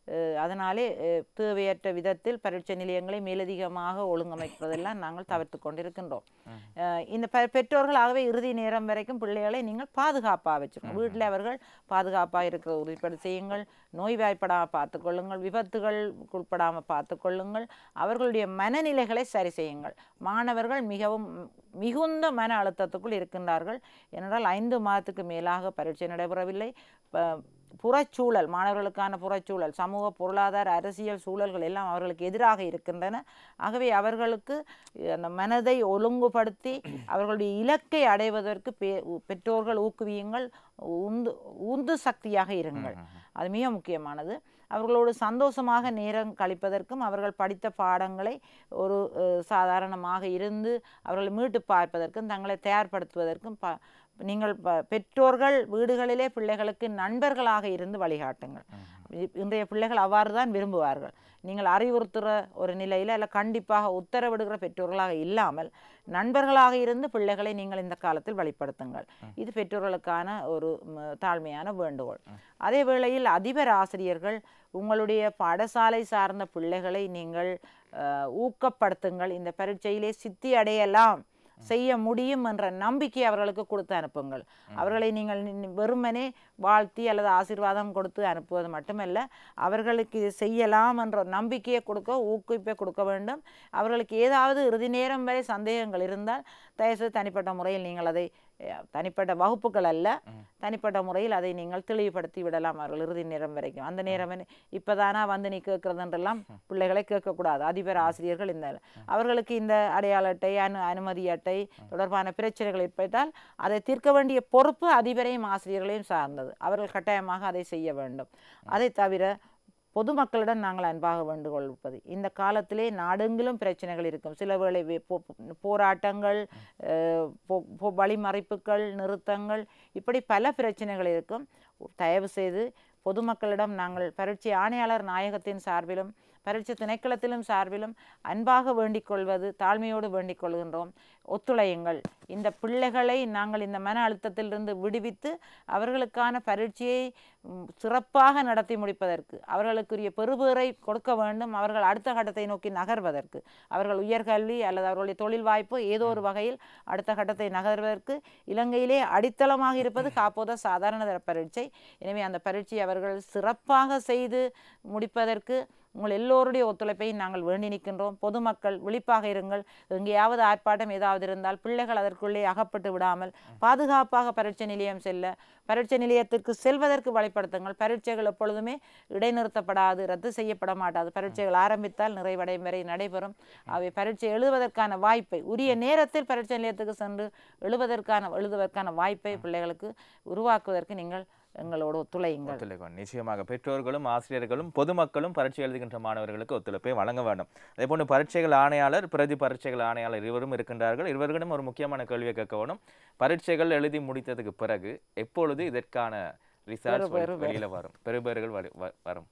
அஹ், அதனாலே அஹ், தேவையற்ற விதத்தில் பரீட்சை நிலையங்களை மேலதிகமாக ஒழுங்கமைப்பதெல்லாம் நாங்கள் தவிர்த்து கொண்டிருக்கின்றோம் அஹ், இந்த பெ- பெற்றோர்களாகவே இறுதி நேரம் வரைக்கும் பிள்ளைகளை நீங்கள் பாதுகாப்பாக வச்சுக்கணும் வீட்டில் அவர்கள் பாதுகாப்பாக இருக்கிற உறுதிப்பட செய்யுங்கள் நோய்வாய்ப்படாமல் பார்த்துக்கொள்ளுங்கள் விபத்துகளுக்கு உட்படாமல் பார்த்துக்கொள்ளுங்கள் அவர்களுடைய மனநிலைகளை சரி செய்யுங்கள் மாணவர்கள் மிகவும் மிகுந்த மன அழுத்தத்துக்குள் இருக்கின்றார்கள் ஏனென்றால் ஐந்து மாதத்துக்கு மேலாக பரீட்சை நடைபெறவில்லை ப- புறச்சூழல் மாணவர்களுக்கான புறச்சூழல் சமூக பொருளாதார அரசியல் சூழல்கள் எல்லாம் அவர்களுக்கு எதிராக இருக்கின்றன ஆகவே அவர்களுக்கு அந்த மனதை ஒழுங்குபடுத்தி அவர்களுடைய இலக்கை அடைவதற்கு பெ- பெற்றோர்கள் ஊக்குவியுங்கள் உந்து உந்து சக்தியாக இருங்கள் அது மிக முக்கியமானது அவர்களோடு சந்தோஷமாக நேரம் கழிப்பதற்கும் அவர்கள் படித்த பாடங்களை ஒரு அஹ், சாதாரணமாக இருந்து அவர்களை மீட்டு பார்ப்பதற்கும் தங்களை தயார்படுத்துவதற்கும் ப நீங்கள் ப- பெற்றோர்கள் வீடுகளிலே பிள்ளைகளுக்கு நண்பர்களாக இருந்து வழிகாட்டுங்கள் இ- இன்றைய பிள்ளைகள் அவ்வாறு தான் விரும்புவார்கள் நீங்கள் அறிவுறுத்துகிற ஒரு நிலையில் அல்ல கண்டிப்பாக உத்தரவிடுகிற பெற்றோர்களாக இல்லாமல் நண்பர்களாக இருந்து பிள்ளைகளை நீங்கள் இந்த காலத்தில் வழிப்படுத்துங்கள் இது பெற்றோர்களுக்கான ஒரு ம், தாழ்மையான வேண்டுகோள் அதே வேளையில் அதிபர் ஆசிரியர்கள் உங்களுடைய பாடசாலை சார்ந்த பிள்ளைகளை நீங்கள் அஹ், ஊக்கப்படுத்துங்கள் இந்த பரீட்சையிலே சித்தி அடையலாம் செய்ய முடியும் என்ற நம்பிக்கை அவர்களுக்கு கொடுத்து அனுப்புங்கள் அவர்களை நீங்கள் நி- வெறுமனே வாழ்த்தி அல்லது ஆசீர்வாதம் கொடுத்து அனுப்புவது மட்டுமல்ல அவர்களுக்கு இது செய்யலாம் என்ற நம்பிக்கையை கொடுக்க ஊக்குவிப்பை கொடுக்க வேண்டும் அவர்களுக்கு ஏதாவது இறுதி நேரம் வரை சந்தேகங்கள் இருந்தால் தயவுசெய்து தனிப்பட்ட முறையில் நீங்கள் அதை அஹ், தனிப்பட்ட வகுப்புகள் அல்ல தனிப்பட்ட முறையில் அதை நீங்கள் தெளிவுபடுத்தி விடலாம் அவர்கள் இறுதி நேரம் வரைக்கும் அந்த நேரம் என்ன- இப்பதானா வந்து நீ கேட்கறதுன்றெல்லாம் பிள்ளைகளை கேட்கக்கூடாது அதிபர் ஆசிரியர்கள் இந்த அவர்களுக்கு இந்த அடையாள அட்டை அனு அனுமதி அட்டை தொடர்பான பிரச்சனைகள் ஏற்பட்டால் அதை தீர்க்க வேண்டிய பொறுப்பு அதிபரையும் ஆசிரியர்களையும் சார்ந்தது அவர்கள் கட்டாயமாக அதை செய்ய வேண்டும் அதை தவிர பொதுமக்களிடம் நாங்கள் அன்பாக வேண்டுகொள்வது இந்த காலத்திலே நாடெங்கிலும் பிரச்சனைகள் இருக்கும் சில வேளை வே- போ- போராட்டங்கள் அஹ், பொ- பொ- வழிமறைப்புகள் நிறுத்தங்கள் இப்படி பல பிரச்சனைகள் இருக்கும் தயவு செய்து பொதுமக்களிடம் நாங்கள் பரீட்சை ஆணையாளர் நாயகத்தின் சார்பிலும் பரீட்சை திணைக்களத்திலும் சார்பிலும் அன்பாக வேண்டிக் கொள்வது தாழ்மையோடு வேண்டிக் கொள்கின்றோம் ஒத்துழையுங்கள் இந்த பிள்ளைகளை நாங்கள் இந்த மன அழுத்தத்திலிருந்து விடுவித்து அவர்களுக்கான பரீட்சையை ம், சிறப்பாக நடத்தி முடிப்பதற்கு அவர்களுக்குரிய பெறுபேறை கொடுக்க வேண்டும் அவர்கள் அடுத்த கட்டத்தை நோக்கி நகர்வதற்கு அவர்கள் உயர்கல்வி அல்லது அவர்களுடைய தொழில் வாய்ப்பு ஏதோ ஒரு வகையில் அடுத்த கட்டத்தை நகர்வதற்கு இலங்கையிலே அடித்தளமாக இருப்பது காப்போத சாதாரண தர பரீட்சை எனவே அந்த பரீட்சை அவர்கள் சிறப்பாக செய்து முடிப்பதற்கு உங்கள் எல்லோருடைய ஒத்துழைப்பை நாங்கள் வேண்டி நிற்கின்றோம் பொதுமக்கள் விழிப்பாக இருங்கள் எங்கேயாவது ஆர்ப்பாட்டம் ஏதாவது இருந்தால் பிள்ளைகள் அதற்குள்ளே அகப்பட்டு விடாமல் பாதுகாப்பாக பரீட்சை நிலையம் செல்ல பரீட்சை நிலையத்திற்கு செல்வதற்கு வழிப்படுத்துங்கள் பரீட்சைகள் எப்பொழுதுமே இடைநிறுத்தப்படாது ரத்து செய்யப்பட மாட்டாது பரீட்சைகள் ஆரம்பித்தால் நிறைவடையும் வரை நடைபெறும் அவை பரீட்சை எழுதுவதற்கான வாய்ப்பை உரிய நேரத்தில் பரீட்சை நிலையத்துக்கு சென்று எழுதுவதற்கான எழுதுவதற்கான வாய்ப்பை பிள்ளைகளுக்கு உருவாக்குவதற்கு நீங்கள் எங்களோடு ஒத்துழையுங்கள் ஒத்துழைக்கும் நிச்சயமாக பெற்றோர்களும் ஆசிரியர்களும் பொதுமக்களும் பரீட்சை எழுதுகின்ற மாணவர்களுக்கு ஒத்துழைப்பை வழங்க வேண்டும் அதே போன்று பரீட்சைகள் ஆணையாளர் பிரதி பரீட்சைகள் ஆணையாளர் இருவரும் இருக்கின்றார்கள் இருவர்களிடம் ஒரு முக்கியமான கேள்வியை கேட்க வேணும் பரீட்சைகள் எழுதி முடித்ததுக்கு பிறகு எப்பொழுது இதற்கான ரிசல்ட்ஸ் பெறு- வெளியில வரும் பெறுபேறுகள் வரு- வ- வரும்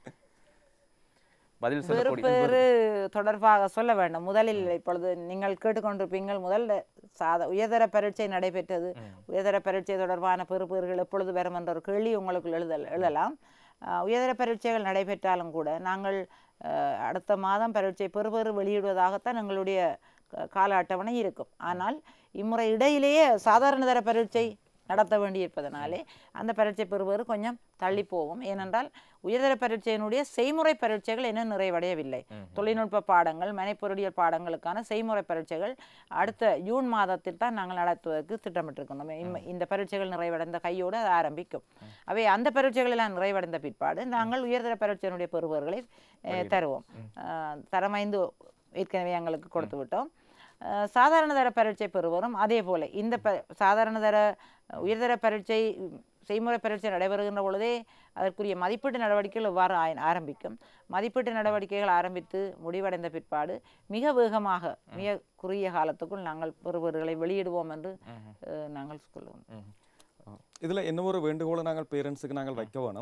பதில் சொல்லக்கூடிய வெறுப்பேறு தொடர்பாக சொல்ல வேண்டும் முதலில் இப்பொழுது நீங்கள் கேட்டுக்கொண்டிருப்பீங்கள் முதல்ல சாத உயர்தர பரீட்சை நடைபெற்றது உயர்தர பரீட்சை தொடர்பான பெறுபேறுகள் எப்பொழுது வரும் என்ற ஒரு கேள்வி உங்களுக்கு எழுதல் எழலாம் அஹ், உயர்தர பரீட்சைகள் நடைபெற்றாலும் கூட நாங்கள் அஹ், அடுத்த மாதம் பரீட்சை பெறுபேறு வெளியிடுவதாகத்தான் எங்களுடைய க- கால அட்டவணை இருக்கும் ஆனால் இம்முறை இடையிலேயே சாதாரண தர பரீட்சை நடத்த வேண்டியிருப்பதனாலே அந்த பரீட்சை பெறுவது கொஞ்சம் தள்ளி போகும் ஏனென்றால் உயர்தர பரீட்சையினுடைய செய்முறை பரீட்சைகள் இன்னும் நிறைவடையவில்லை தொழில்நுட்ப பாடங்கள் மனைப்பொருளியல் பாடங்களுக்கான செய்முறை பரீட்சைகள் அடுத்த ஜூன் மாதத்தில் தான் நாங்கள் நடத்துவதற்கு திட்டமிட்டிருக்கிறோம் இம்ம- இந்த பரீட்சைகள் நிறைவடைந்த கையோடு அது ஆரம்பிக்கும் அவை அந்த பரீட்சைகள் எல்லாம் நிறைவடைந்த பிற்பாடு நாங்கள் உயர்தர பரீட்சையினுடைய பெறுபவர்களை அஹ், தருவோம் அஹ், தரமைந்து ஏற்கனவே எங்களுக்கு கொடுத்து விட்டோம் அஹ் சாதாரண தர பரீட்சை பெறுவரும் அதே போல இந்த ப சாதாரண தர உயர்தர பரீட்சை உம், செய்முறை பரீட்சை நடைபெறுகின்ற பொழுதே அதற்குரிய மதிப்பீட்டு நடவடிக்கைகள் இவ்வாறு ஆய- ஆரம்பிக்கும் மதிப்பீட்டு நடவடிக்கைகள் ஆரம்பித்து முடிவடைந்த பிற்பாடு மிக வேகமாக மிக குறுகிய காலத்துக்குள் நாங்கள் பெறுபவர்களை வெளியிடுவோம் என்று அஹ், நாங்கள் சொல்லுவோம் ம். இதுல என்ன ஒரு வேண்டுகோளை நாங்கள் பேரண்ட்ஸுக்கு நாங்கள் வைக்க வேணும்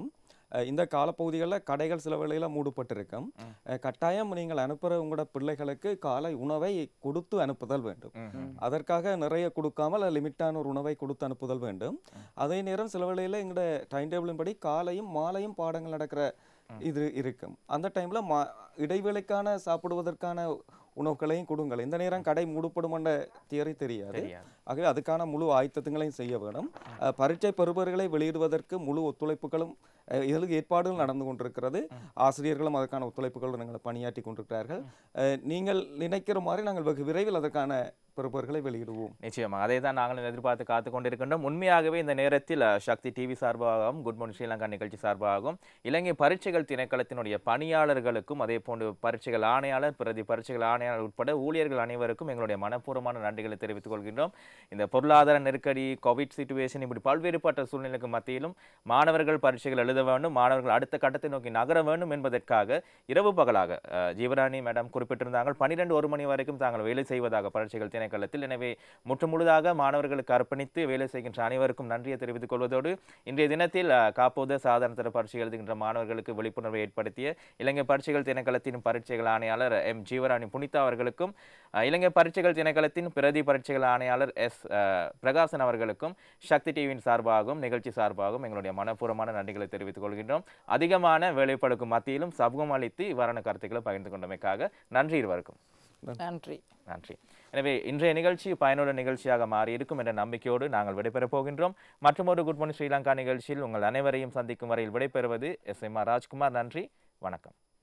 அஹ் இந்த காலப்பகுதிகளில் கடைகள் சில வேளையில் மூடப்பட்டிருக்கும் அஹ் கட்டாயம் நீங்கள் அனுப்புகிற உங்களோட பிள்ளைகளுக்கு காலை உணவை கொடுத்து அனுப்புதல் வேண்டும் அதற்காக நிறைய கொடுக்காமல் லிமிட்டான ஒரு உணவை கொடுத்து அனுப்புதல் வேண்டும் அதே நேரம் சில வேளையில் எங்களோட டைம் டேபிளின் படி காலையும் மாலையும் பாடங்கள் நடக்கிற இது இருக்கும் அந்த டைம்ல மா இடைவேளைக்கான சாப்பிடுவதற்கான உணவுகளையும் கொடுங்கள் இந்த நேரம் கடை மூடப்படும் என்ற தியரி தெரியாது தெரியாது. ஆகவே அதுக்கான முழு ஆயத்தங்களையும் செய்ய வேணும் அஹ், பரீட்சை பெறுபவர்களை வெளியிடுவதற்கு முழு ஒத்துழைப்புகளும் அஹ், இதற்கு ஏற்பாடுகள் நடந்து கொண்டிருக்கிறது ஆசிரியர்களும் அதற்கான ஒத்துழைப்புகளோடு நாங்கள் பணியாற்றி கொண்டிருக்கிறார்கள் அஹ், நீங்கள் நினைக்கிற மாதிரி நாங்கள் வெகு விரைவில் அதற்கான பெறுபவர்களை வெளியிடுவோம் நிச்சயமாக அதை தான் நாங்கள் எதிர்பார்த்து காத்து கொண்டிருக்கின்றோம் உண்மையாகவே இந்த நேரத்தில் அஹ், சக்தி டிவி சார்பாகவும் குட் மார்னிங் ஸ்ரீலங்கா நிகழ்ச்சி சார்பாகவும் இலங்கை பரீட்சைகள் திணைக்களத்தினுடைய பணியாளர்களுக்கும் அதே போன்று பரீட்சைகள் ஆணையாளர் பிரதி பரீட்சைகள் ஆணையாளர் உட்பட ஊழியர்கள் அனைவருக்கும் எங்களுடைய மனப்பூர்வமான நன்றிகளை தெரிவித்துக் கொள்கின்றோம் இந்த பொருளாதார நெருக்கடி கோவிட் சுச்சுவேஷன் இப்படி பல்வேறுபட்ட சூழ்நிலைக்கு மத்தியிலும் மாணவர்கள் பரீட்சைகள் எழுத வேண்டும் மாணவர்கள் அடுத்த கட்டத்தை நோக்கி நகர வேண்டும் என்பதற்காக இரவு பகலாக அஹ், ஜீவராணி மேடம் குறிப்பிட்டிருந்தார்கள் பன்னிரெண்டு ஒரு மணி வரைக்கும் தாங்கள் வேலை செய்வதாக பரீட்சைகள் திணைக்களத்தில் எனவே முற்று முழுதாக மாணவர்களுக்கு அர்ப்பணித்து வேலை செய்கின்ற அனைவருக்கும் நன்றியை தெரிவித்துக் கொள்வதோடு இன்றைய தினத்தில் அஹ், காப்போத சாதாரண தர பரீட்சை எழுதுகின்ற மாணவர்களுக்கு விழிப்புணர்வை ஏற்படுத்திய இலங்கை பரீட்சைகள் திணைக்களத்தின் பரீட்சைகள் ஆணையாளர் எம் ஜீவராணி புனிதா அவர்களுக்கும் அஹ், இலங்கை பரீட்சைகள் திணைக்களத்தின் பிரதி பரீட்சைகள் ஆணையாளர் எஸ் அஹ், பிரகாசன் அவர்களுக்கும் சக்தி டிவியின் சார்பாகவும் நிகழ்ச்சி சார்பாகவும் எங்களுடைய மனப்பூர்வமான நன்றிகளை தெரிவித்துக் கொள்கின்றோம் அதிகமான வேலைப்படுக்கும் மத்தியிலும் சமூகம் அளித்து இவ்வாறான கருத்துக்களை பகிர்ந்து கொண்டமைக்காக நன்றி இருவருக்கும் நன்றி நன்றி எனவே இன்றைய நிகழ்ச்சி பயனுள்ள நிகழ்ச்சியாக மாறி இருக்கும் என்ற நம்பிக்கையோடு நாங்கள் விடைபெறப் போகின்றோம் மற்றும் ஒரு குட் மார்னிங் ஸ்ரீலங்கா நிகழ்ச்சியில் உங்கள் அனைவரையும் சந்திக்கும் வரையில் விடைபெறுவது எஸ் எம் ஆர் ராஜ்குமார் நன்றி வணக்கம்